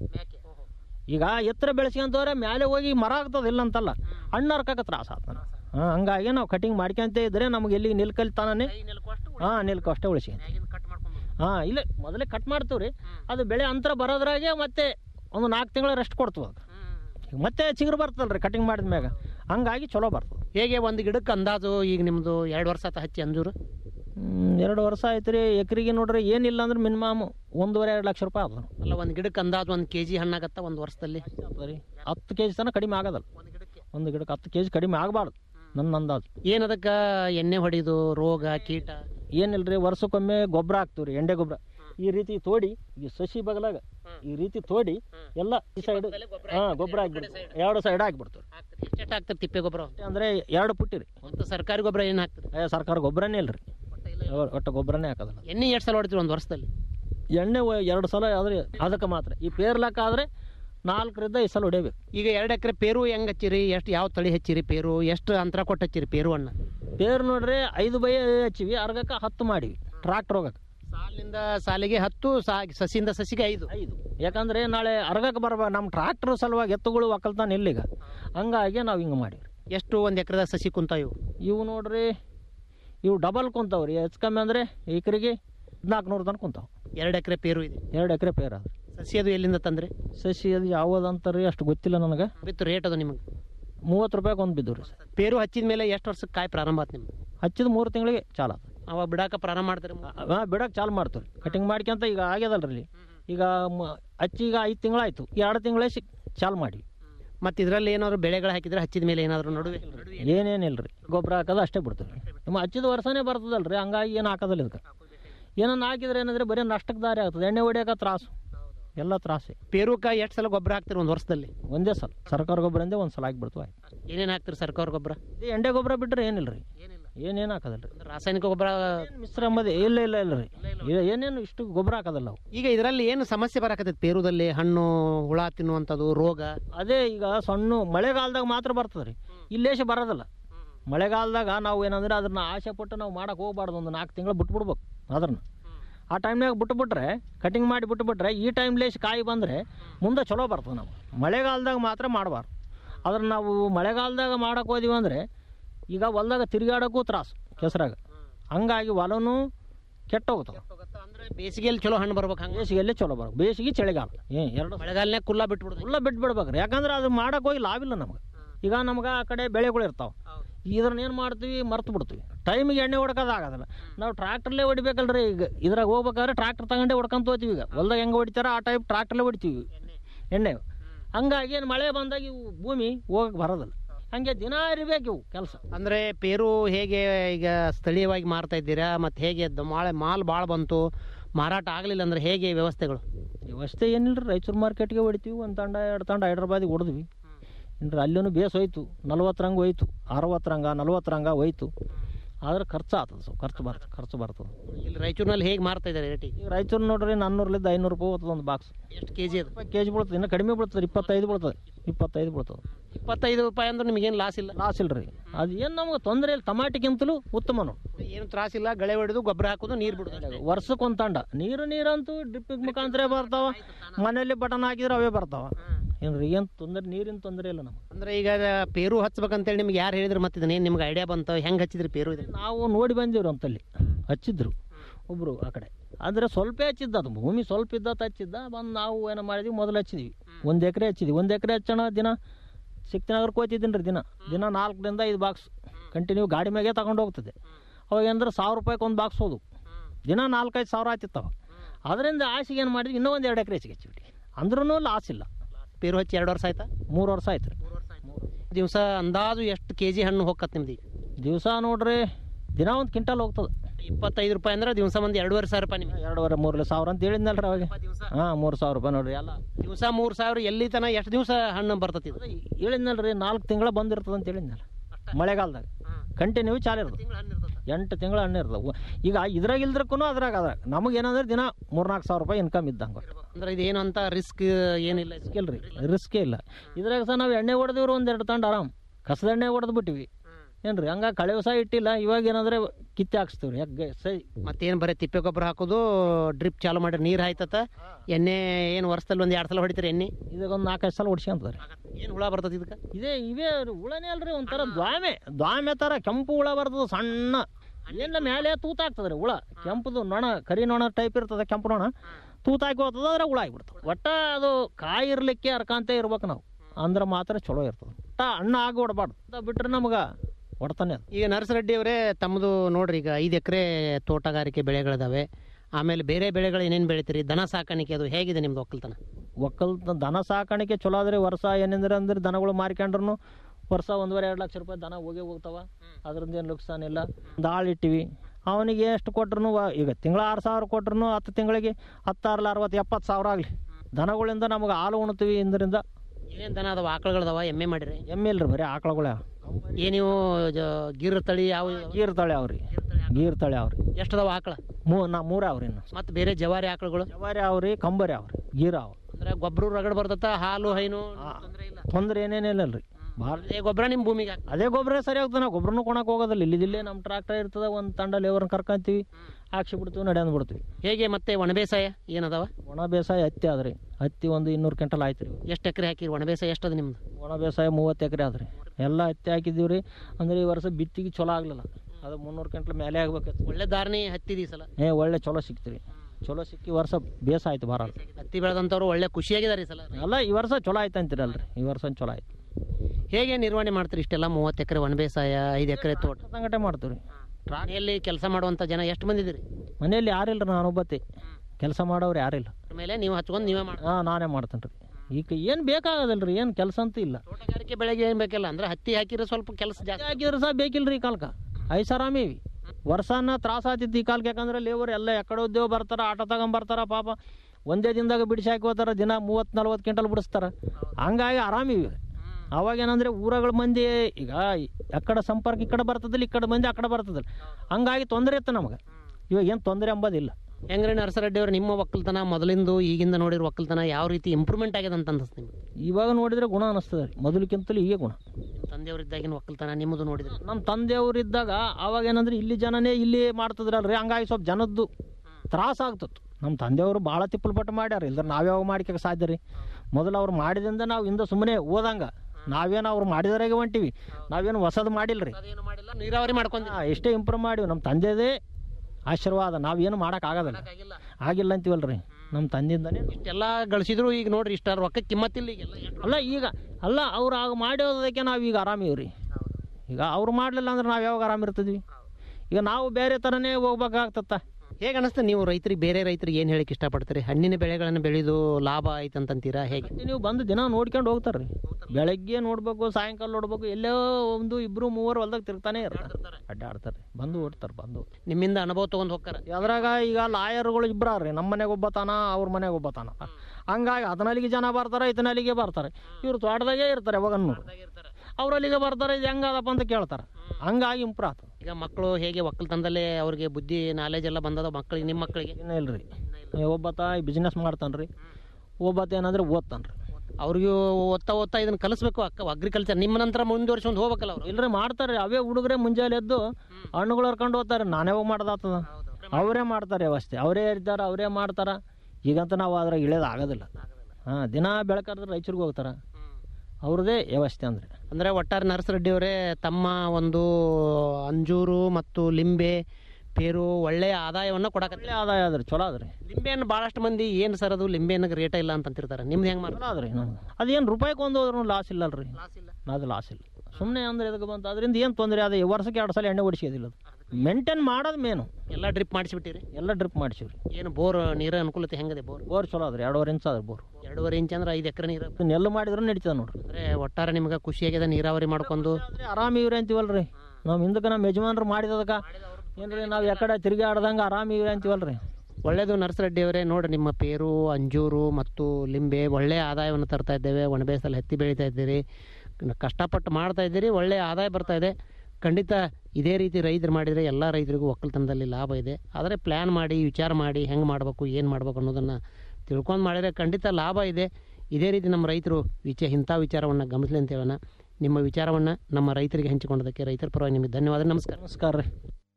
ಈಗ ಎತ್ತರ ಬೆಳೆಸ್ಕೊಂತವ್ರೆ ಮೇಲೆ ಹೋಗಿ ಮರ ಆಗ್ತದೆ ಇಲ್ಲ ಅಂತಲ್ಲ ಹಣ್ಣು ಹರ್ಕಕ್ಕೆ ತ್ರಾಸ ಆಗ್ತಾನೆ ಹಾಂ ಹಂಗಾಗಿ ನಾವು ಕಟಿಂಗ್ ಮಾಡ್ಕೊಂತ ಇದ್ರೆ ನಮ್ಗೆ ಎಲ್ಲಿ ನಿಲ್ಕಲ್ ತಾನೇ ಹಾಂ ನಿಲ್ಕೊ ಅಷ್ಟೇ ಉಳಿಸಿ ಹಾಂ ಇಲ್ಲ ಮೊದಲೇ ಕಟ್ ಮಾಡ್ತೀವಿ ರೀ ಅದು ಬೆಳೆ ಅಂತರ ಬರೋದ್ರಾಗೆ ಮತ್ತೆ ಒಂದು ನಾಲ್ಕು ತಿಂಗಳ ರೆಸ್ಟ್ ಕೊಡ್ತೀವಿ ಅದಕ್ಕೆ ಈಗ ಮತ್ತೆ ಚಿಗುರು ಬರ್ತದಲ್ಲ ರೀ ಕಟಿಂಗ್ ಮಾಡಿದ ಮ್ಯಾಗ ಹಂಗಾಗಿ ಚಲೋ ಬರ್ತದೆ ಹೇಗೆ ಒಂದು ಗಿಡಕ್ಕೆ ಅಂದಾಜು ಈಗ ನಿಮ್ಮದು ಎರಡು ವರ್ಷ ಆತ ಹಚ್ಚಿ ಅಂಜೂರು ಹ್ಮ್, ಎರಡು ವರ್ಷ ಆಯ್ತು ರೀ ಎಕರೆಗೆ ನೋಡ್ರಿ ಏನಿಲ್ಲ ಅಂದ್ರೆ ಮಿನಿಮಮ್ ಒಂದೂವರೆ ಎರಡು ಲಕ್ಷ ರೂಪಾಯಿ ಆಗ್ತದೆ ಅಲ್ಲ ಒಂದು ಗಿಡಕ್ಕೆ ಅಂದಾಜು ಒಂದು ಕೆ ಜಿ ಹಣ್ಣಾಗತ್ತ ಒಂದು ವರ್ಷದಲ್ಲಿ ರೀ ಹತ್ತು ಕೆ ಜಿ ತನಕ ಕಡಿಮೆ ಆಗೋದಲ್ಲ ಒಂದು ಗಿಡಕ್ಕೆ ಹತ್ತು ಕೆ ಜಿ ಕಡಿಮೆ ಆಗಬಾರ್ದು ನನ್ನ ಅಂದಾಜು ಏನು ಅದಕ್ಕೆ ಎಣ್ಣೆ ಹೊಡಿದು ರೋಗ ಕೀಟ ಏನಿಲ್ಲ ರೀ ವರ್ಷಕ್ಕೊಮ್ಮೆ ಗೊಬ್ಬರ ಹಾಕ್ತೀವಿ ರೀ ಎಂಡೆ ಗೊಬ್ಬರ ಈ ರೀತಿ ತೋಡಿ ಈ ಸಸಿ ಬಗಲಾಗ ಈ ರೀತಿ ತೋಡಿ ಎಲ್ಲ ಈ ಸೈಡ್ ಹಾಂ ಗೊಬ್ಬರ ಹಾಕ್ಬಿಡ್ತೀವಿ ಎರಡು ಸೈಡ್ ಹಾಕ್ಬಿಡ್ತೀವಿ ಎಷ್ಟು ಹಾಕ್ತಾರೆ ತಿಪ್ಪೆ ಗೊಬ್ಬರ ಅಂದರೆ ಎರಡು ಪುಟ್ಟಿ ರೀ ಮತ್ತು ಸರ್ಕಾರಿ ಗೊಬ್ಬರ ಏನು ಹಾಕ್ತಾರೆ ಏ ಸರ್ಕಾರ ಗೊಬ್ಬರನೇ ಇಲ್ಲ ರೀ ಒಟ್ಟು ಗೊಬ್ಬರನೇ ಹಾಕೋದಿಲ್ಲ ಎಣ್ಣೆ ಎಷ್ಟು ಸಲ ಹೊಡಿತೀರಿ ಒಂದು ವರ್ಷದಲ್ಲಿ ಎಣ್ಣೆ ಒ- ಎರಡು ಸಲ ಆದ್ರೆ ಅದಕ್ಕೆ ಮಾತ್ರ ಈ ಪೇರ್ಲಕ್ಕ ಆದರೆ ನಾಲ್ಕರಿಂದ ಐದು ಸಲ ಹೊಡಿಬೇಕು ಈಗ ಎರಡು ಎಕರೆ ಪೇರು ಹೆಂಗೆ ಹಚ್ಚಿರಿ ಎಷ್ಟು ಯಾವ ತಳಿ ಹಚ್ಚಿರಿ ಪೇರು ಎಷ್ಟು ಅಂತರ ಕೊಟ್ಟು ಹಚ್ಚಿರಿ ಪೇರು ಹಣ್ಣು ಪೇರು ನೋಡ್ರಿ ಐದು ಬೈ ಹಚ್ಚಿವಿ ಅರ್ಗಕ್ಕೆ ಹತ್ತು ಮಾಡಿವಿ ಟ್ರಾಕ್ಟರ್ ಹೋಗಕ್ಕೆ ಸಾಲಿನಿಂದ ಸಾಲಿಗೆ ಹತ್ತು ಸಾ ಸಸಿಯಿಂದ ಸಸಿಗೆ ಐದು ಐದು ಯಾಕಂದ್ರೆ ನಾಳೆ ಅರ್ಗಕ್ಕೆ ಬರ್ಬೇಕು ನಮ್ಮ ಟ್ರಾಕ್ಟರ್ ಸಲುವಾಗಿ ಎತ್ತುಗಳು ಒಕ್ಕಲ್ತಾನ ಇಲ್ಲಿಗ ಹಂಗಾಗಿ ನಾವು ಹಿಂಗೆ ಮಾಡೀವಿ ಎಷ್ಟು ಒಂದು ಎಕರೆದ ಸಸಿ ಕುಂತ ಇವು ಇವು ನೋಡ್ರಿ ಇವು ಡಬಲ್ ಕುಂತಾವ್ರಿ ಹೆಚ್ಚು ಕಮ್ಮಿ ಅಂದರೆ ಎಕರೆಗೆ ಹದಿನಾಲ್ಕು ನೂರು ತನಕ ಕುಂತಾವ ಎರಡು ಎಕರೆ ಪೇರು ಇದೆ ಎರಡು ಎಕರೆ ಪೇರ್ ಅದ್ರಿ ಸಸಿ ಅದು ಎಲ್ಲಿಂದ ತಂದ್ರಿ ಸಸಿ ಅದು ಯಾವ್ದಂತಾರಿ ಅಷ್ಟು ಗೊತ್ತಿಲ್ಲ ನನಗೆ ಬಿತ್ತು ರೇಟ್ ಅದು ನಿಮಗೆ ಮೂವತ್ತು ರೂಪಾಯಿಗೆ ಒಂದು ಬಿದ್ದು ರೀ ಸರ್ ಪೇರು ಹಚ್ಚಿದ ಮೇಲೆ ಎಷ್ಟು ವರ್ಷಕ್ಕೆ ಕಾಯಿ ಪ್ರಾರಂಭ ಆಯ್ತು ನಿಮ್ಗೆ ಹಚ್ಚಿದ ಮೂರು ತಿಂಗಳಿಗೆ ಚಾಲು ಆತು ಅವಾಗ ಬಿಡಾಕ ಪ್ರಾರಂಭ ಮಾಡ್ತಾರೆ ಹಾಂ ಬಿಡಕ್ಕೆ ಚಾಲು ಮಾಡ್ತೀವಿ ಕಟಿಂಗ್ ಮಾಡ್ಕೊಂತ ಈಗ ಆಗ್ಯದಲ್ರಿ ಇಲ್ಲಿ ಈಗ ಮ- ಹಚ್ಚಿ ಈಗ ಐದು ತಿಂಗಳಾಯ್ತು ಎರಡು ತಿಂಗಳೇ ಸಿಕ್ ಚಾಲು ಮಾಡಿ ಮತ್ತು ಇದರಲ್ಲಿ ಏನಾದ್ರು ಬೆಳೆಗಳು ಹಾಕಿದ್ರೆ ಹಚ್ಚಿದ ಮೇಲೆ ಏನಾದ್ರು ನಡುವೆ ಏನೇನಿಲ್ಲ ರೀ ಗೊಬ್ಬರ ಹಾಕೋದು ಅಷ್ಟೇ ಬಿಡ್ತೀವಿ ನಮ್ಮ ಹಚ್ಚಿದ ವರ್ಷನೇ ಬರ್ತದಲ್ಲ ರೀ ಹಂಗಾಗಿ ಏನು ಹಾಕೋದಿಲ್ಲ ಇದಕ್ಕೆ ಏನನ್ನ ಹಾಕಿದ್ರೆ ಏನಂದ್ರೆ ಬರೀ ನಷ್ಟಕ್ಕೆ ದಾರಿ ಆಗ್ತದೆ ಎಣ್ಣೆ ಹೊಡಿಯೋಕೆ ತ್ರಾಸು ಎಲ್ಲ ತ್ರಾಸೆ ಪೇರುಕ ಎಷ್ಟು ಸಲ ಗೊಬ್ಬರ ಹಾಕ್ತೀರಿ ಒಂದು ವರ್ಷದಲ್ಲಿ ಒಂದೇ ಸಲ ಸರ್ಕಾರ ಗೊಬ್ಬರದಿಂದ ಒಂದು ಸಲ ಹಾಕ್ಬಿಡ್ತು ಆಯ್ತು ಏನೇನು ಹಾಕ್ತೀರಿ ಸರ್ಕಾರ ಗೊಬ್ಬರ ಇದು ಎಂಡೆ ಗೊಬ್ಬರ ಬಿಟ್ಟರೆ ಏನಿಲ್ಲ ರೀ ಏನಿಲ್ಲ ಏನೇನು ಹಾಕೋದಿಲ್ಲ ರೀ ರಾಸಾಯನಿಕ ಗೊಬ್ಬರ ಮಿಶ್ರ ಎಂಬುದು ಇಲ್ಲ ಇಲ್ಲ ಇಲ್ಲ ರೀ ಏ- ಏನೇನು ಇಷ್ಟು ಗೊಬ್ಬರ ಹಾಕೋದಿಲ್ಲ ಅವು ಈಗ ಇದರಲ್ಲಿ ಏನು ಸಮಸ್ಯೆ ಬರಾಕತ್ತೈತಿ ಪೇರುದಲ್ಲಿ ಹಣ್ಣು ಹುಳ ತಿನ್ನುವಂಥದ್ದು ರೋಗ ಅದೇ ಈಗ ಸಣ್ಣ ಮಳೆಗಾಲದಾಗ ಮಾತ್ರ ಬರ್ತದೆ ರೀ ಇಲ್ಲೇಶ ಬರೋದಿಲ್ಲ ಮಳೆಗಾಲದಾಗ ನಾವು ಏನಂದ್ರೆ ಅದನ್ನ ಆಸೆ ಪಟ್ಟು ನಾವು ಮಾಡಕ್ಕೆ ಹೋಗ್ಬಾರ್ದು ಒಂದು ನಾಲ್ಕು ತಿಂಗಳು ಬಿಟ್ಬಿಡ್ಬೇಕು ಅದನ್ನ ಆ ಟೈಮ್ನಾಗ ಬಿಟ್ಬಿಟ್ರೆ ಕಟಿಂಗ್ ಮಾಡಿ ಬಿಟ್ಬಿಟ್ರೆ ಈ ಟೈಮ್ಲೇಸ್ ಕಾಯಿ ಬಂದರೆ ಮುಂದೆ ಚಲೋ ಬರ್ತದೆ ನಾವು ಮಳೆಗಾಲದಾಗ ಮಾತ್ರ ಮಾಡಬಾರ್ದು ಅದ್ರ ನಾವು ಮಳೆಗಾಲದಾಗ ಮಾಡಕ್ಕೆ ಹೋದಿವಿ ಅಂದರೆ ಈಗ ಹೊಲ್ದಾಗ ತಿರುಗಾಡೋಕ್ಕೂ ತ್ರಾಸು ಕೆಸರಾಗ ಹಂಗಾಗಿ ಹೊಲನೂ ಕೆಟ್ಟೋಗ್ತದೆ ಬೇಸಿಗೆಯಲ್ಲಿ ಚಲೋ ಹಣ್ಣು ಬರ್ಬೇಕು ಹಂಗೆ ಬೇಸಿಗೆಯಲ್ಲೇ ಚಲೋ ಬರೋ ಬೇಸಿಗೆ ಚಳಿಗಾಲ ಏ ಎರಡು ಮಳೆಗಾಲನ್ಯಾಗ ಕುಲ್ಲ ಬಿಟ್ಬಿಡ್ದು ಎಲ್ಲ ಬಿಟ್ಟು ಬಿಡ್ಬೇಕ್ರಿ ಯಾಕಂದ್ರೆ ಅದು ಮಾಡಕ್ಕೆ ಹೋಗಿ ಲಾಭ ಇಲ್ಲ ನಮ್ಗೆ ಈಗ ನಮ್ಗೆ ಆ ಕಡೆ ಬೆಳೆಗಳು ಇರ್ತಾವೆ ಇದ್ರನ್ನ ಏನು ಮಾಡ್ತೀವಿ ಮರ್ತು ಬಿಡ್ತೀವಿ ಟೈಮಿಗೆ ಎಣ್ಣೆ ಹೊಡ್ಕೋದು ಆಗೋದಿಲ್ಲ ನಾವು ಟ್ರಾಕ್ಟರ್ಲೇ ಹೊಡಿಬೇಕಲ್ರಿ ಈಗ ಇದ್ರಾಗ ಹೋಗ್ಬೇಕಾದ್ರೆ ಟ್ರಾಕ್ಟರ್ ತಗೊಂಡೇ ಹೊಡ್ಕೊಂತ ಹೋಗ್ತೀವಿ ಈಗ ಹೊಲ್ದಾಗ ಹೆಂಗೆ ಹೊಡಿತಾರ ಆ ಟೈಪ್ ಟ್ರಾಕ್ಟರ್ಲೇ ಹೊಡಿತೀವಿ ಎಣ್ಣೆ ಹಂಗಾಗಿ ಏನು ಮಳೆ ಬಂದಾಗ ಇವು ಭೂಮಿ ಹೋಗಕ್ಕೆ ಬರೋದಿಲ್ಲ ಹಂಗೆ ದಿನ ಇರಬೇಕು ಇವು ಕೆಲಸ ಅಂದ್ರೆ ಪೇರು ಹೇಗೆ ಈಗ ಸ್ಥಳೀಯವಾಗಿ ಮಾರ್ತಾ ಇದ್ದೀರಾ ಮತ್ತೆ ಹೇಗೆ ದ- ಮಾಳೆ ಮಾಲ್ ಭಾಳ ಬಂತು ಮಾರಾಟ ಆಗಲಿಲ್ಲ ಅಂದ್ರೆ ಹೇಗೆ ವ್ಯವಸ್ಥೆಗಳು ವ್ಯವಸ್ಥೆ ಏನಿಲ್ಲ ರೀ ರಾಯಚೂರು ಮಾರ್ಕೆಟ್ಗೆ ಹೊಡಿತೀವಿ ಒಂದು ತಂಡ ಎರಡು ತಂಡ ಹೈದ್ರಾಬಾದಿಗೆ ಹೊಡೆದ್ವಿ ಇನ್ನು ಅಲ್ಲೂ ಬೇಸ್ ಹೋಯ್ತು ನಲ್ವತ್ತು ಹೋಯ್ತು ಅರವತ್ತು ರಂಗ ನಲ್ವತ್ತು ರಂಗ ಹೋಯ್ತು ಆದ್ರೆ ಖರ್ಚು ಆಗ್ತದೆ ಸೊ ಖರ್ಚು ಬರ್ತದೆ ಖರ್ಚು ಬರ್ತದೆ ಇಲ್ಲಿ ರಾಯಚೂರಿನಲ್ಲಿ ಹೇಗೆ ಮಾರ್ತಾ ಇದ್ದಾರೆ ರೇಟಿಗೆ ಈಗ ರಾಯಚೂರು ನೋಡ್ರಿ ನಾನ್ನೂರಲಿಂದ ಐನೂರು ರೂಪಾಯಿ ಹೋಗ್ತದೆ ಒಂದು ಬಾಕ್ಸ್ ಎಷ್ಟು ಕೆ ಜಿ ಅದು ಕೆ ಜಿ ಬೀಳ್ತದೆ ಇನ್ನು ಕಡಿಮೆ ಬೀಳ್ತದೆ ಇಪ್ಪತ್ತೈದು ಬೀಳ್ತದೆ ಇಪ್ಪತ್ತೈದು ಬೀಳ್ತದೆ ಇಪ್ಪತ್ತೈದು ರೂಪಾಯಿ ಅಂದ್ರೆ ನಿಮಗೇನು ಲಾಸ್ ಇಲ್ಲ ಲಾಸ್ ಇಲ್ಲ ರೀ ಅದು ಏನು ನಮ್ಗೆ ತೊಂದರೆ ಇಲ್ಲ ಟಮಾಟಿಗಿಂತಲೂ ಉತ್ತಮ ನೋಡಿ ಏನು ತ್ರಾಸಿಲ್ಲ ಗಳೆ ಹೊಡೆದು ಗೊಬ್ಬರ ಹಾಕೋದು ನೀರು ಬಿಡೋದು ಅಷ್ಟೇ. ವರ್ಷಕ್ಕೆ ಒಂದು ತಂಡ ನೀರು ನೀರಂತೂ ಡ್ರಿಪ್ ಮುಖಾಂತರ ಬರ್ತಾವ ಮನೆಯಲ್ಲಿ ಬಟನ್ ಹಾಕಿದ್ರೆ ಅವೇ ಬರ್ತಾವ ಏನ್ರಿ ಏನು ತೊಂದರೆ ನೀರಿನ ತೊಂದರೆ ಇಲ್ಲ ನಮ್ಗೆ ಅಂದ್ರೆ ಈಗ ಪೇರು ಹಚ್ಬೇಕಂತೇಳಿ ನಿಮ್ಗೆ ಯಾರು ಹೇಳಿದ್ರು ಮತ್ತೆ ಇದನ್ನೇನು ನಿಮ್ಗೆ ಐಡಿಯಾ ಬಂತು ಹೆಂಗೆ ಹಚ್ಚಿದ್ರಿ ಪೇರು ಇದನ್ನ ನಾವು ನೋಡಿ ಬಂದೀವ್ರಿ ಅಂತಲ್ಲಿ ಹಚ್ಚಿದ್ರು ಒಬ್ರು ಆ ಕಡೆ ಆದರೆ ಸ್ವಲ್ಪ ಹಚ್ಚಿದ್ದ ಅದು ಭೂಮಿ ಸ್ವಲ್ಪ ಇದ್ದತ್ತು ಹಚ್ಚಿದ್ದ ಬಂದು ನಾವು ಏನೋ ಮಾಡಿದ್ವಿ ಮೊದಲು ಹಚ್ಚಿದ್ವಿ ಒಂದು ಎಕರೆ ಹಚ್ಚಿದ್ವಿ ಒಂದು ಎಕರೆ ಹಚ್ಚೋಣ ದಿನ ಸಿಕ್ತಿನಗರ್ಗೆ ಹೋಗ್ತಿದ್ದೀನಿ ರೀ ದಿನ ದಿನ ನಾಲ್ಕರಿಂದ ಐದು ಬಾಕ್ಸ್ ಕಂಟಿನ್ಯೂ ಗಾಡಿ ಮ್ಯಾಗೆ ತಗೊಂಡು ಹೋಗ್ತದೆ ಅವಾಗ ಏನಂದ್ರೆ ಸಾವಿರ ರೂಪಾಯಿಗೆ ಒಂದು ಬಾಕ್ಸ್ ಹೋದು ದಿನ ನಾಲ್ಕೈದು ಸಾವಿರ ಆಯ್ತಿತ್ತವ ಅದರಿಂದ ಆಸೆಗೆ ಏನು ಮಾಡಿದ್ವಿ ಇನ್ನೂ ಒಂದು ಎರಡು ಎಕರೆ ಹೆಚ್ಚಿಗೆ ಹಚ್ಚಿಬಿಟ್ಟು ಅಂದ್ರೂ ಲಾಸ್ ಇಲ್ಲ ಪೇರು ಹಚ್ಚಿ ಎರಡು ವರ್ಷ ಆಯ್ತಾ ಮೂರು ವರ್ಷ ಆಯ್ತು ರೀ ದಿವಸ ಅಂದಾಜು ಎಷ್ಟು ಕೆ ಜಿ ಹಣ್ಣು ಹೋಗತ್ತೆ ನಿಮ್ದು ಈಗ ದಿವಸ ನೋಡ್ರಿ ದಿನ ಒಂದು ಕ್ವಿಂಟಲ್ ಹೋಗ್ತದೆ ಇಪ್ಪತ್ತೈದು ರೂಪಾಯಿ ಅಂದ್ರೆ ದಿವಸ ಮಂದಿ ಎರಡೂವರೆ ಸಾವಿರ ರೂಪಾಯಿ ನಿಮಗೆ ಎರಡೂವರೆ ಮೂರು ಸಾವಿರ ಅಂತ ಹೇಳಿದ್ನಲ್ರಿ ಅವಾಗ ಹಾಂ ಮೂರು ಸಾವಿರ ರೂಪಾಯಿ ನೋಡ್ರಿ ಎಲ್ಲ ದಿವಸ ಮೂರು ಸಾವಿರ ಎಲ್ಲಿ ತನ ಎಷ್ಟು ದಿವಸ ಹಣ್ಣು ಬರ್ತತಿ ಇದು ಹೇಳಿದ್ನಲ್ರಿ ನಾಲ್ಕು ತಿಂಗಳ ಬಂದಿರ್ತದೆ ಅಂತ ಹೇಳಿದ್ನಲ್ಲ ಮಳೆಗಾಲದಾಗ ಕಂಟಿನ್ಯೂ ಚಾಲು ಇರ್ತದೆ ಎಂಟು ತಿಂಗಳ ಹಣ್ಣು ಇರ್ತದೆ ಈಗ ಇದ್ರಾಗ ಇಲ್ದ್ರಕ್ಕೂ ಅದ್ರಾಗ ಅದ್ರಾಗ ನಮಗೆ ಏನಂದ್ರೆ ದಿನ ಮೂರ್ನಾಲ್ಕು ಸಾವಿರ ರೂಪಾಯಿ ಇನ್ಕಮ್ ಇದ್ದಂಗೆ ಅಂದ್ರೆ ಇದೇನು ಅಂತ ರಿಸ್ಕ್ ಏನಿಲ್ಲ ರಿಸ್ಕ್ ಇಲ್ರಿ ರಿಸ್ಕೇ ಇಲ್ಲ ಇದ್ರಾಗ ಸಹ ನಾವು ಎಣ್ಣೆ ಹೊಡೆದಿವ್ರು ಒಂದು ಎರಡು ತಂಡ ಆರಾಮ್ ಕಸದ ಎಣ್ಣೆ ಹೊಡೆದು ಬಿಟ್ಟಿವಿ ಏನ್ರಿ ಹಂಗಾಗಿ ಕಳೆ ಸಹ ಇಟ್ಟಿಲ್ಲ ಇವಾಗ ಏನಂದ್ರೆ ಕಿತ್ತೆ ಹಾಕ್ಸ್ತೀವ್ರಿ ಹೆಗ್ಗೆ ಸೈ ಮತ್ತೇನು ಬರೀ ತಿಪ್ಪೆ ಗೊಬ್ಬರ ಹಾಕೋದು ಡ್ರಿಪ್ ಚಾಲು ಮಾಡಿ ನೀರು ಹಾಯ್ತತ ಎಣ್ಣೆ ಏನು ವರ್ಷದಲ್ಲಿ ಒಂದು ಎರಡು ಸಲ ಹೊಡಿತೀರಿ ಎಣ್ಣೆ ಇದಾಗ ಒಂದು ನಾಲ್ಕೈದು ಸಲ ಹೊಡ್ಸ್ಕೊಂತದ್ರಿ ಏನು ಹುಳ ಬರ್ತದೆ ಇದಕ್ಕೆ ಇದೇ ಇವೇ ಹುಳನೇ ಅಲ್ರಿ ಒಂಥರ ದ್ವಾಮೆ ದ್ವಾಮೆ ಥರ ಕೆಂಪು ಹುಳ ಬರ್ತದೆ ಸಣ್ಣ ಏನಿಲ್ಲ ಮೇಲೆ ತೂತಾಗ್ತದೆ ರೀ ಹುಳ ಕೆಂಪುದು ನೊಣ ಕರಿ ನೊಣ ಟೈಪ್ ಇರ್ತದೆ ಕೆಂಪು ನೊಣ ತೂತಾಕಿ ಹೋಗ್ತದೆ ಅದ್ರ ಹುಳ ಆಗಿಬಿಡ್ತದೆ ಒಟ್ಟ ಅದು ಕಾಯಿ ಇರ್ಲಿಕ್ಕೆ ಅರ್ಕಂತ ಇರ್ಬೇಕು ನಾವು ಅಂದ್ರೆ ಮಾತ್ರ ಚಲೋ ಇರ್ತದೆ ಒಟ್ಟ ಹಣ್ಣು ಆಗಿ ಹೊಡ್ಬಾರ್ದು ಅದ್ ಬಿಟ್ರೆ ನಮ್ಗೆ ಹೊಡ್ತಾನೆ ಅದು ಈಗ ನರಸರೆಡ್ಡಿ ಅವರೇ ತಮ್ಮದು ನೋಡ್ರಿ ಈಗ ಐದು ಎಕರೆ ತೋಟಗಾರಿಕೆ ಬೆಳೆಗಳಿದಾವೆ ಆಮೇಲೆ ಬೇರೆ ಬೆಳೆಗಳು ಏನೇನು ಬೆಳಿತೀರಿ ದನ ಸಾಕಾಣಿಕೆ ಅದು ಹೇಗಿದೆ ನಿಮ್ದು ಒಕ್ಕಲ್ತನ ಒಕ್ಕಲ್ತ ದನ ಸಾಕಾಣಿಕೆ ಚಲೋ ಆದ್ರಿ ವರ್ಷ ಏನಂದ್ರೆ ಅಂದ್ರೆ ದನಗಳು ಮಾರ್ಕೊಂಡ್ರು ವರ್ಷ ಒಂದೂವರೆ ಎರಡು ಲಕ್ಷ ರೂಪಾಯಿ ದನ ಹೋಗೇ ಹೋಗ್ತಾವ ಅದ್ರಿಂದ ಏನು ನುಕ್ಸಾನ ಇಲ್ಲ ಒಂದು ಆಳು ಇಟ್ಟಿವಿ ಅವನಿಗೆ ಎಷ್ಟು ಕೊಟ್ರು ಈಗ ತಿಂಗಳ ಆರು ಸಾವಿರ ಕೊಟ್ರು ಹತ್ತು ತಿಂಗಳಿಗೆ ಹತ್ತಾರಲ್ಲ ಅರವತ್ತು ಎಪ್ಪತ್ತು ಸಾವಿರ ಆಗಲಿ ದನಗಳಿಂದ ನಮಗೆ ಹಾಲು ಉಣ್ತೀವಿ ಇದರಿಂದ ಏನೇನು ದನ ಅದಾವ ಆಕಳುಗಳದಾವ ಎಮ್ಮೆ ಮಾಡಿರಿ ಎಮ್ಮೆ ಇಲ್ರಿ ಬರೀ ಆಕಳುಗಳೇ ಏನು ನೀವು ಜ- ಗಿರ್ ತಳಿ ಯಾವ ಗೀರ್ ತಳೆ ಅವ್ರಿ ಗೀರ್ ತಳೆ ಅವ್ರಿ ಎಷ್ಟು ಅದಾವ ಆಕಳ ಮೂ ನಾ ಮೂರೇ ಅವ್ರಿ ಇನ್ನು ಮತ್ತು ಬೇರೆ ಜವಾರಿ ಆಕಳುಗಳು ಜವಾರಿ ಅವ್ರಿ ಕಂಬರಿ ಅವ್ರಿ ಗೀರ ಅವ್ರಿ ಅಂದ್ರೆ ಗೊಬ್ಬರ ರಗಡ್ ಬರ್ತತ ಹಾಲು ಹೈನು ತೊಂದ್ರೆ ಇಲ್ಲ ತೊಂದ್ರೆ ಏನೇನಿಲ್ಲ ರೀ ಭಾಳ ಅದೇ ಗೊಬ್ಬರ ನಿಮ್ಮ ಭೂಮಿಗೆ ಹಾಕ್ತೀವಿ. ಅದೇ ಗೊಬ್ಬರ ಸರಿ ಹೋಗ್ತದೆ ನಾವು ಗೊಬ್ಬರನು ಕೊಣಕ್ ಹೋಗೋದಿಲ್ಲ ಇಲ್ಲಿದಿಲ್ಲೇ ನಮ್ಮ ಟ್ರಾಕ್ಟರ್ ಇರ್ತದೆ ಒಂದು ತಂಡ ಲೇಬರ್ನ ಕರ್ಕೊಂತೀವಿ ಹಾಕ್ಸಿ ಬಿಡ್ತೀವಿ ನಡೆಯಂದು ಬಿಡ್ತೀವಿ ಹೇಗೆ ಮತ್ತೆ ಒಣ ಬೇಸಾಯ ಏನದಾವ ಒಣ ಬೇಸಾಯ ಹತ್ತಿ ಆದ್ರಿ ಹತ್ತಿ ಒಂದು ಇನ್ನೂರು ಕ್ವಿಂಟಲ್ ಆಯ್ತು ರೀ ಎಷ್ಟು ಎಕರೆ ಹಾಕಿರಿ ಒಣ ಬೇಸಾಯ ಎಷ್ಟು ಅದ ನಿಮ್ದು ಒಣ ಬೇಸಾಯ ಮೂವತ್ತು ಎಕರೆ ಆದ್ರಿ ಎಲ್ಲ ಹತ್ತಿ ಹಾಕಿದ್ದೀವಿ ರೀ ಅಂದ್ರೆ ಈ ವರ್ಷ ಬಿತ್ತಿಗೆ ಚಲೋ ಆಗಲಿಲ್ಲ ಅದು ಮುನ್ನೂರು ಕ್ವಿಂಟಲ್ ಮೇಲೆ ಆಗ್ಬೇಕಿತ್ತು ಒಳ್ಳೆ ಧಾರಣೆ ಹತ್ತಿದಿ ಸಲ ಏ ಒಳ್ಳೆ ಚಲೋ ಸಿಕ್ತಿರಿ ಚಲೋ ಸಿಕ್ಕಿ ವರ್ಷ ಬೇಸ ಆಯ್ತು ಬರ ಹತ್ತಿ ಬೆಳೆದಂಥವ್ರು ಒಳ್ಳೆ ಖುಷಿಯಾಗಿದ್ದಾರೆ ಈ ಸಲ ಎಲ್ಲ ಈ ವರ್ಷ ಚಲೋ ಆಯ್ತು ಅಂತೀರಲ್ರಿ ಈ ವರ್ಷ ಚಲೋ ಆಯ್ತು ಹೇಗೆ ನಿರ್ವಹಣೆ ಮಾಡ್ತೀರಿ ಇಷ್ಟೆಲ್ಲ ಮೂವತ್ತು ಎಕರೆ ಒಣ ಬೇಸಾಯ ಐದು ಎಕರೆ ತೋಟ ಸಂಗಟೆ ಮಾಡ್ತೀವಿ ರೀ ಮನೆಯಲ್ಲಿ ಕೆಲಸ ಮಾಡುವಂಥ ಜನ ಎಷ್ಟು ಮಂದಿದ್ದೀರಿ ಮನೆಯಲ್ಲಿ ಯಾರಿಲ್ಲ ರೀ ನಾನೊಬ್ಬತ್ತೆ ಕೆಲಸ ಮಾಡೋರು ಯಾರಿಲ್ಲ ಮೇಲೆ ನೀವು ಹಚ್ಕೊಂಡು ನೀವೇ ಮಾಡಿ ಹಾಂ ನಾನೇ ಮಾಡ್ತೇನೆ ರೀ ಈಗ ಏನು ಬೇಕಾಗೋದಿಲ್ಲ ರೀ ಏನು ಕೆಲಸ ಅಂತೂ ಇಲ್ಲ ತೋಟಗಾರಿಕೆ ಬೆಳೆಗೆ ಏನು ಬೇಕಲ್ಲ ಅಂದ್ರೆ ಹತ್ತಿ ಹಾಕಿದ್ರೆ ಸ್ವಲ್ಪ ಕೆಲಸ ಜಾಸ್ತಿ ಹಾಕಿದ್ರೆ ಸಹ ಬೇಕಿಲ್ಲ ರೀ ಈ ಕಾಲಕ್ಕೆ ಐಷಾರಾಮೀವಿ ವರ್ಷನ ತ್ರಾಸ ಆತಿತ್ತು ಈ ಕಾಲಕ್ಕೆ ಯಾಕಂದ್ರೆ ಲೇಬರ್ ಎಲ್ಲ ಎಕಡೆ ಉದ್ಯೋಗ ಬರ್ತಾರ ಆಟೋ ತಗೊಂಬರ್ತಾರ ಪಾಪ ಒಂದೇ ದಿನದಾಗ ಬಿಡಿಸಿ ಹಾಕಿ ಹೋಗ್ತಾರ ದಿನ ಮೂವತ್ತು ನಲ್ವತ್ತು ಕ್ವಿಂಟಲ್ ಬಿಡಿಸ್ತಾರ ಹಂಗಾಗಿ ಆರಾಮಿವಿ ಅವಾಗ ಏನಂದ್ರೆ ಊರಗಳ ಮಂದಿ ಈಗ ಅಕ್ಕಡೆ ಸಂಪರ್ಕ ಈ ಕಡೆ ಬರ್ತದಿಲ್ಲ ಈ ಕಡೆ ಮಂದಿ ಆ ಕಡೆ ಬರ್ತದಿಲ್ಲ ಹಂಗಾಗಿ ತೊಂದರೆ ಇತ್ತು ನಮಗೆ ಇವಾಗ ಏನು ತೊಂದರೆ ಅಂಬೋದಿಲ್ಲ ಹೆಂಗ್ರಿ ನರಸರೆಡ್ಡಿ ಅವರು ನಿಮ್ಮ ಒಕ್ಕಲ್ತನ ಮೊದಲಿಂದು ಈಗಿಂದ ನೋಡಿರೋ ಒಕ್ಕಲ್ತನ ಯಾವ ರೀತಿ ಇಂಪ್ರೂವ್ಮೆಂಟ್ ಆಗಿದೆ ಅಂತ ಅನ್ಸುತ್ತೆ ನಿಮ್ಗೆ ಇವಾಗ ನೋಡಿದ್ರೆ ಗುಣ ಅನಿಸ್ತದೆ ರೀ ಮೊದಲಕ್ಕಿಂತಲೂ ಈಗ ಗುಣ ತಂದೆಯವರಿದ್ದಾಗಿನ ಒಕ್ಕಲ್ತನ ನಿಮ್ಮದು ನೋಡಿದ್ರೆ ನಮ್ಮ ತಂದೆಯವರಿದ್ದಾಗ ಅವಾಗ ಏನಂದ್ರೆ ಇಲ್ಲಿ ಜನನೇ ಇಲ್ಲಿ ಮಾಡ್ತಿದ್ರಲ್ರಿ ಹಂಗಾಗಿ ಸ್ವಲ್ಪ ಜನದ್ದು ತ್ರಾಸ ಆಗ್ತಿತ್ತು ನಮ್ಮ ತಂದೆಯವರು ಭಾಳ ತಿಪ್ಪಲು ಪಟ್ಟು ಮಾಡ್ಯಾರ ಇಲ್ದ್ರೆ ನಾವ್ಯಾವ ಮಾಡ್ಲಿಕ್ಕೆ ಸಾಧ್ಯ ರೀ ಮೊದಲು ಅವ್ರು ಮಾಡಿದಿಂದ ನಾವು ಹಿಂದೆ ಸುಮ್ಮನೆ ಓದಂಗ ನಾವೇನು ಅವ್ರು ಮಾಡಿದ್ರಾಗೆ ಹೊಂಟಿವಿ ನಾವೇನು ಹೊಸದು ಮಾಡಿಲ್ಲ ರೀ ನೀರಾವರಿ ಮಾಡ್ಕೊಂಡು ಎಷ್ಟೇ ಇಂಪ್ರೂವ್ ಮಾಡಿವಿ ನಮ್ಮ ತಂದೆದೇ ಆಶೀರ್ವಾದ ನಾವೇನು ಮಾಡೋಕ್ಕಾಗೋದಿಲ್ಲ ಆಗಿಲ್ಲ ಅಂತೀವಲ್ರಿ ನಮ್ಮ ತಂದೆಯಿಂದನೇ ಇಷ್ಟೆಲ್ಲ ಗಳಿಸಿದ್ರು ಈಗ ನೋಡ್ರಿ ಇಷ್ಟ ರೊಕ್ಕ ಕಿಮ್ಮತ್ತಿಲ್ಲ ಈಗೆಲ್ಲ ಅಲ್ಲ ಈಗ ಅಲ್ಲ ಅವ್ರು ಆಗ ಮಾಡಿರೋದಕ್ಕೆ ನಾವು ಈಗ ಆರಾಮಿವ್ರಿ ಈಗ ಅವ್ರು ಮಾಡಲಿಲ್ಲ ಅಂದ್ರೆ ನಾವು ಯಾವಾಗ ಆರಾಮ ಇರ್ತಿದ್ವಿ ಈಗ ನಾವು ಬೇರೆ ಥರನೇ ಹೋಗ್ಬೇಕಾಗ್ತತ್ತ ಹೇಗೆ ಅನಿಸ್ತದೆ ನೀವು ರೈತರಿಗೆ ಬೇರೆ ರೈತರಿಗೆ ಏನು ಹೇಳಕ್ಕೆ ಇಷ್ಟಪಡ್ತೀರಿ ಹಣ್ಣಿನ ಬೆಳೆಗಳನ್ನು ಬೆಳೆದು ಲಾಭ ಆಯ್ತಂತೀರಾ ಹೇಗೆ ನೀವು ಬಂದು ದಿನ ನೋಡ್ಕೊಂಡು ಹೋಗ್ತಾರ್ರಿ ಬೆಳಗ್ಗೆ ನೋಡ್ಬೇಕು ಸಾಯಂಕಾಲ ನೋಡ್ಬೇಕು ಎಲ್ಲೋ ಒಂದು ಇಬ್ರು ಮೂವರು ಹೊಲ್ದಾಗ ತಿರ್ತಾನೆ ಇರ್ತಾರೆ ಅಡ್ಡಾಡ್ತಾರೆ ಬಂದು ಓಡ್ತಾರೆ ಬಂದು ನಿಮ್ಮಿಂದ ಅನುಭವ ತೊಗೊಂಡು ಹೋಗ್ತಾರ ಅದ್ರಾಗ ಈಗ ಲಾಯರ್ಗಳು ಇಬ್ಬರಾರ್ರಿ ನಮ್ಮ ಮನೆಗೆ ಒಬ್ಬ ತಾನ ಅವ್ರ ಮನೆಗೆ ಒಬ್ಬ ತಾನ ಹಂಗಾಗಿ ಅದನಲ್ಲಿಗೆ ಜನ ಬರ್ತಾರೆ ಇದನಲ್ಲಿಗೆ ಬರ್ತಾರೆ ಇವ್ರು ತೋಟದಾಗೆ ಇರ್ತಾರೆ ಯಾವಾಗನ್ನು ಅವ್ರಲ್ಲಿಗೆ ಬರ್ತಾರೆ ಇದು ಹೆಂಗದಪ್ಪ ಅಂತ ಕೇಳ್ತಾರೆ ಹಂಗಾಗಿ ಇಂಪ್ರೂವ್ ಆತು ಈಗ ಮಕ್ಕಳು ಹೇಗೆ ಒಕ್ಕಲ್ತನದಲ್ಲೇ ಅವ್ರಿಗೆ ಬುದ್ಧಿ ನಾಲೆಜ್ ಎಲ್ಲ ಬಂದದ ಮಕ್ಕಳಿಗೆ ನಿಮ್ಮ ಮಕ್ಕಳಿಗೆ ಇನ್ನೂ ಇಲ್ರಿ ಒಬ್ಬತ್ತ ಬಿಸ್ನೆಸ್ ಮಾಡ್ತಾನ್ರಿ ಒಬ್ಬತ್ತ ಏನಂದ್ರೆ ಓದ್ತಾನ್ರಿ ಅವ್ರಿಗೂ ಓದ್ತಾ ಓದ್ತಾ ಇದನ್ನ ಕಲಿಸ್ಬೇಕು ಅಕ್ಕ ಅಗ್ರಿಕಲ್ಚರ್ ನಿಮ್ಮ ನಂತರ ಮುಂದುವರ್ಸ್ಕೊಂಡು ಹೋಗ್ಬೇಕಲ್ಲ ಅವರು ಇಲ್ರಿ ಮಾಡ್ತಾರೆ ಅವೇ ಹುಡುಗರೇ ಮುಂಜಾನೆ ಎದ್ದು ಹಣ್ಣುಗಳು ಹರ್ಕೊಂಡು ಹೋಗ್ತಾರೆ ನಾನೇ ಹೋಗಿ ಮಾಡೋದಾಗ್ತದ ಅವರೇ ಮಾಡ್ತಾರೆ ಅವಷ್ಟೇ ಅವರೇ ಇರ್ತಾರೆ ಅವರೇ ಮಾಡ್ತಾರ ಈಗಂತ ನಾವು ಅದ್ರಾಗ ಇಳಿಯೋದು ಆಗೋದಿಲ್ಲ ಹಾಂ ದಿನ ಬೆಳಕಾದ್ರೆ ರಾಯಚೂರಿಗೆ ಹೋಗ್ತಾರೆ ಅವ್ರದ್ದೇ ವ್ಯವಸ್ಥೆ ಅಂದರೆ ಅಂದರೆ ಒಟ್ಟಾರೆ ನರಸರೆಡ್ಡಿ ಅವರೇ ತಮ್ಮ ಒಂದು ಅಂಜೂರು ಮತ್ತು ಲಿಂಬೆ ಪೇರು ಒಳ್ಳೆಯ ಆದಾಯವನ್ನು ಕೊಡಕ ಒಳ್ಳೆ ಆದಾಯ ಅದ್ರಿ ಚಲೋ ಅದ್ರಿ ಲಿಂಬೆಯನ್ನು ಭಾಳಷ್ಟು ಮಂದಿ ಏನು ಸರ್ ಅದು ಲಿಂಬೆಯನ್ನು ರೇಟ ಇಲ್ಲ ಅಂತ ಅಂತಿರ್ತಾರೆ ನಿಮ್ದು ಹೆಂಗೆ ಮಾಡಿ ಚಲೋ ಅದ್ರಿ ನಮ್ಗೆ ಅದೇನು ರೂಪಾಯಿಗೆ ಒಂದು ಹೋದ್ರೂ ಲಾಸ್ ಇಲ್ಲ ಅಲ್ರಿ ಅದು ಲಾಸ್ ಇಲ್ಲ ಸುಮ್ಮನೆ ಅಂದ್ರೆ ಎದಕ್ಕೆ ಬಂತು ಅದರಿಂದ ಏನು ತೊಂದರೆ ಅದ ವರ್ಷಕ್ಕೆ ಎರಡು ಸಲ ಎಣ್ಣೆ ಹೊಡಿಸೋದಿಲ್ಲ ಅದು ಮೇಂಟೈನ್ ಮಾಡೋದು ಮೇನು ಎಲ್ಲ ಡ್ರಿಪ್ ಮಾಡಿಸಿಬಿಟ್ಟಿರಿ ಎಲ್ಲ ಡ್ರಿಪ್ ಮಾಡಿಸಿವ್ರಿ ಏನು ಬೋರ್ ನೀರ ಅನುಕೂಲತೆ ಹೆಂಗಿದೆ ಬೋರ್ ಬೋರ್ ಚಲೋ ಅದ್ರಿ ಎರಡೂವರೆ ಇಂಚ್ ಅದ್ರಿ ಬೋರ್ ಎರಡೂವರೆ ಇಂಚ್ ಅಂದ್ರೆ ಐದು ಎಕರೆ ನೀರು ನೆಲ್ಲು ಮಾಡಿದ್ರೆ ನಡೀತದೆ ನೋಡ್ರಿ ಅಂದರೆ ಒಟ್ಟಾರೆ ನಿಮ್ಗೆ ಖುಷಿಯಾಗಿದೆ ನೀರಾವರಿ ಮಾಡ್ಕೊಂಡು ಆರಾಮ ಇವ್ರಿ ಅಂತೀವಲ್ರಿ ನಾವು ಹಿಂದಕ್ಕೆ ನಮ್ಮ ಯಜಮಾನ್ರು ಮಾಡಿದದಕ್ಕೆ ಏನ್ರಿ ನಾವು ಯಾಕಡೆ ತಿರುಗಾಡ್ದಂಗೆ ಆರಾಮ ಇವ್ರಿ ಅಂತೀವಲ್ರಿ ಒಳ್ಳೆಯದು ನರಸರೆಡ್ಡಿ ಅವರೇ ನೋಡಿ ನಿಮ್ಮ ಪೇರು ಅಂಜೂರು ಮತ್ತು ಲಿಂಬೆ ಒಳ್ಳೆಯ ಆದಾಯವನ್ನು ತರ್ತಾ ಇದ್ದೇವೆ ಒಣಬೇಸಲ್ಲಿ ಹತ್ತಿ ಬೆಳೀತಾ ಇದ್ದೀರಿ ಕಷ್ಟಪಟ್ಟು ಮಾಡ್ತಾ ಇದ್ದೀರಿ ಒಳ್ಳೆಯ ಆದಾಯ ಬರ್ತಾ ಇದೆ ಖಂಡಿತ ಇದೇ ರೀತಿ ರೈತರು ಮಾಡಿದರೆ ಎಲ್ಲ ರೈತರಿಗೂ ಒಕ್ಕಲ್ತನದಲ್ಲಿ ಲಾಭ ಇದೆ ಆದರೆ ಪ್ಲ್ಯಾನ್ ಮಾಡಿ ವಿಚಾರ ಮಾಡಿ ಹೆಂಗೆ ಮಾಡಬೇಕು ಏನು ಮಾಡಬೇಕು ಅನ್ನೋದನ್ನು ತಿಳ್ಕೊಂಡು ಮಾಡಿದರೆ ಖಂಡಿತ ಲಾಭ ಇದೆ ಇದೇ ರೀತಿ ನಮ್ಮ ರೈತರು ವಿಚ ಇಂಥ ವಿಚಾರವನ್ನು ಗಮನಿಸಲಿ ಅಂತ ಹೇಳೋಣ ನಿಮ್ಮ ವಿಚಾರವನ್ನು ನಮ್ಮ ರೈತರಿಗೆ ಹಂಚಿಕೊಂಡದಕ್ಕೆ ರೈತರ ಪರವಾಗಿ ನಿಮಗೆ ಧನ್ಯವಾದ ನಮಸ್ಕಾರ ನಮಸ್ಕಾರ ರೀ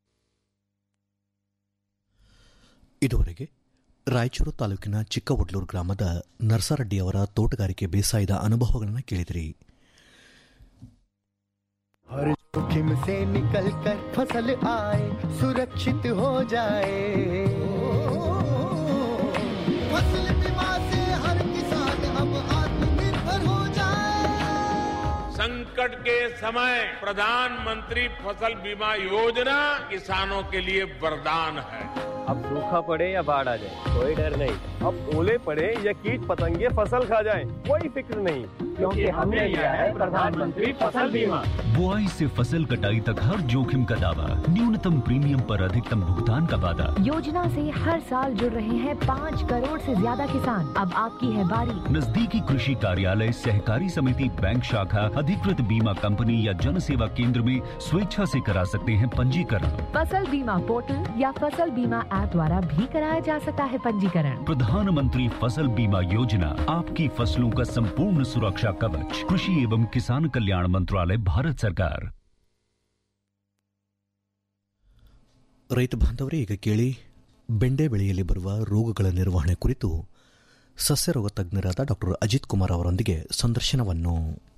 ಇದುವರೆಗೆ ರಾಯಚೂರು ತಾಲೂಕಿನ ಚಿಕ್ಕವಡ್ಲೂರು ಗ್ರಾಮದ ನರ್ಸಾರೆಡ್ಡಿ ಅವರ ತೋಟಗಾರಿಕೆ ಬೇಸಾಯದ ಅನುಭವಗಳನ್ನು ಕೇಳಿದಿರಿ हर जोखिम से निकल कर फसल आए सुरक्षित हो जाए फसल बीमा से हर किसान अब आत्मनिर्भर हो जाए संकट के समय प्रधानमंत्री फसल बीमा योजना किसानों के लिए वरदान है अब सूखा पड़े या बाढ़ आ जाए कोई डर नहीं अब ओले पड़े या कीट पतंगे फसल खा जाए कोई फिक्र नहीं क्योंकि हमने लिया है प्रधानमंत्री फसल बीमा बुआई से फसल कटाई तक हर जोखिम का दावा न्यूनतम प्रीमियम पर अधिकतम भुगतान का वादा योजना से हर साल जुड़ रहे हैं पाँच करोड़ से ज्यादा किसान अब आपकी है बारी नजदीकी कृषि कार्यालय सहकारी समिति बैंक शाखा अधिकृत बीमा कंपनी या जन सेवा केंद्र में स्वेच्छा से करा सकते हैं पंजीकरण फसल बीमा पोर्टल या फसल बीमा ऐप द्वारा भी कराया जा सकता है पंजीकरण प्रधानमंत्री फसल बीमा योजना आपकी फसलों का संपूर्ण सुरक्षा कवच कृषि एवं किसान कल्याण मंत्रालय भारत सरकार ರೈತ ಬಾಂಧವರೇ ಈಗ ಕೇಳಿ ಬೆಂಡೆ ಬೆಳೆಯಲ್ಲಿ ಬರುವ ರೋಗಗಳ ನಿರ್ವಹಣೆ ಕುರಿತು ಸಸ್ಯರೋಗ ತಜ್ಞರಾದ ಡಾಕ್ಟರ್ ಅಜಿತ್ ಕುಮಾರ್ ಅವರೊಂದಿಗೆ ಸಂದರ್ಶನವನ್ನು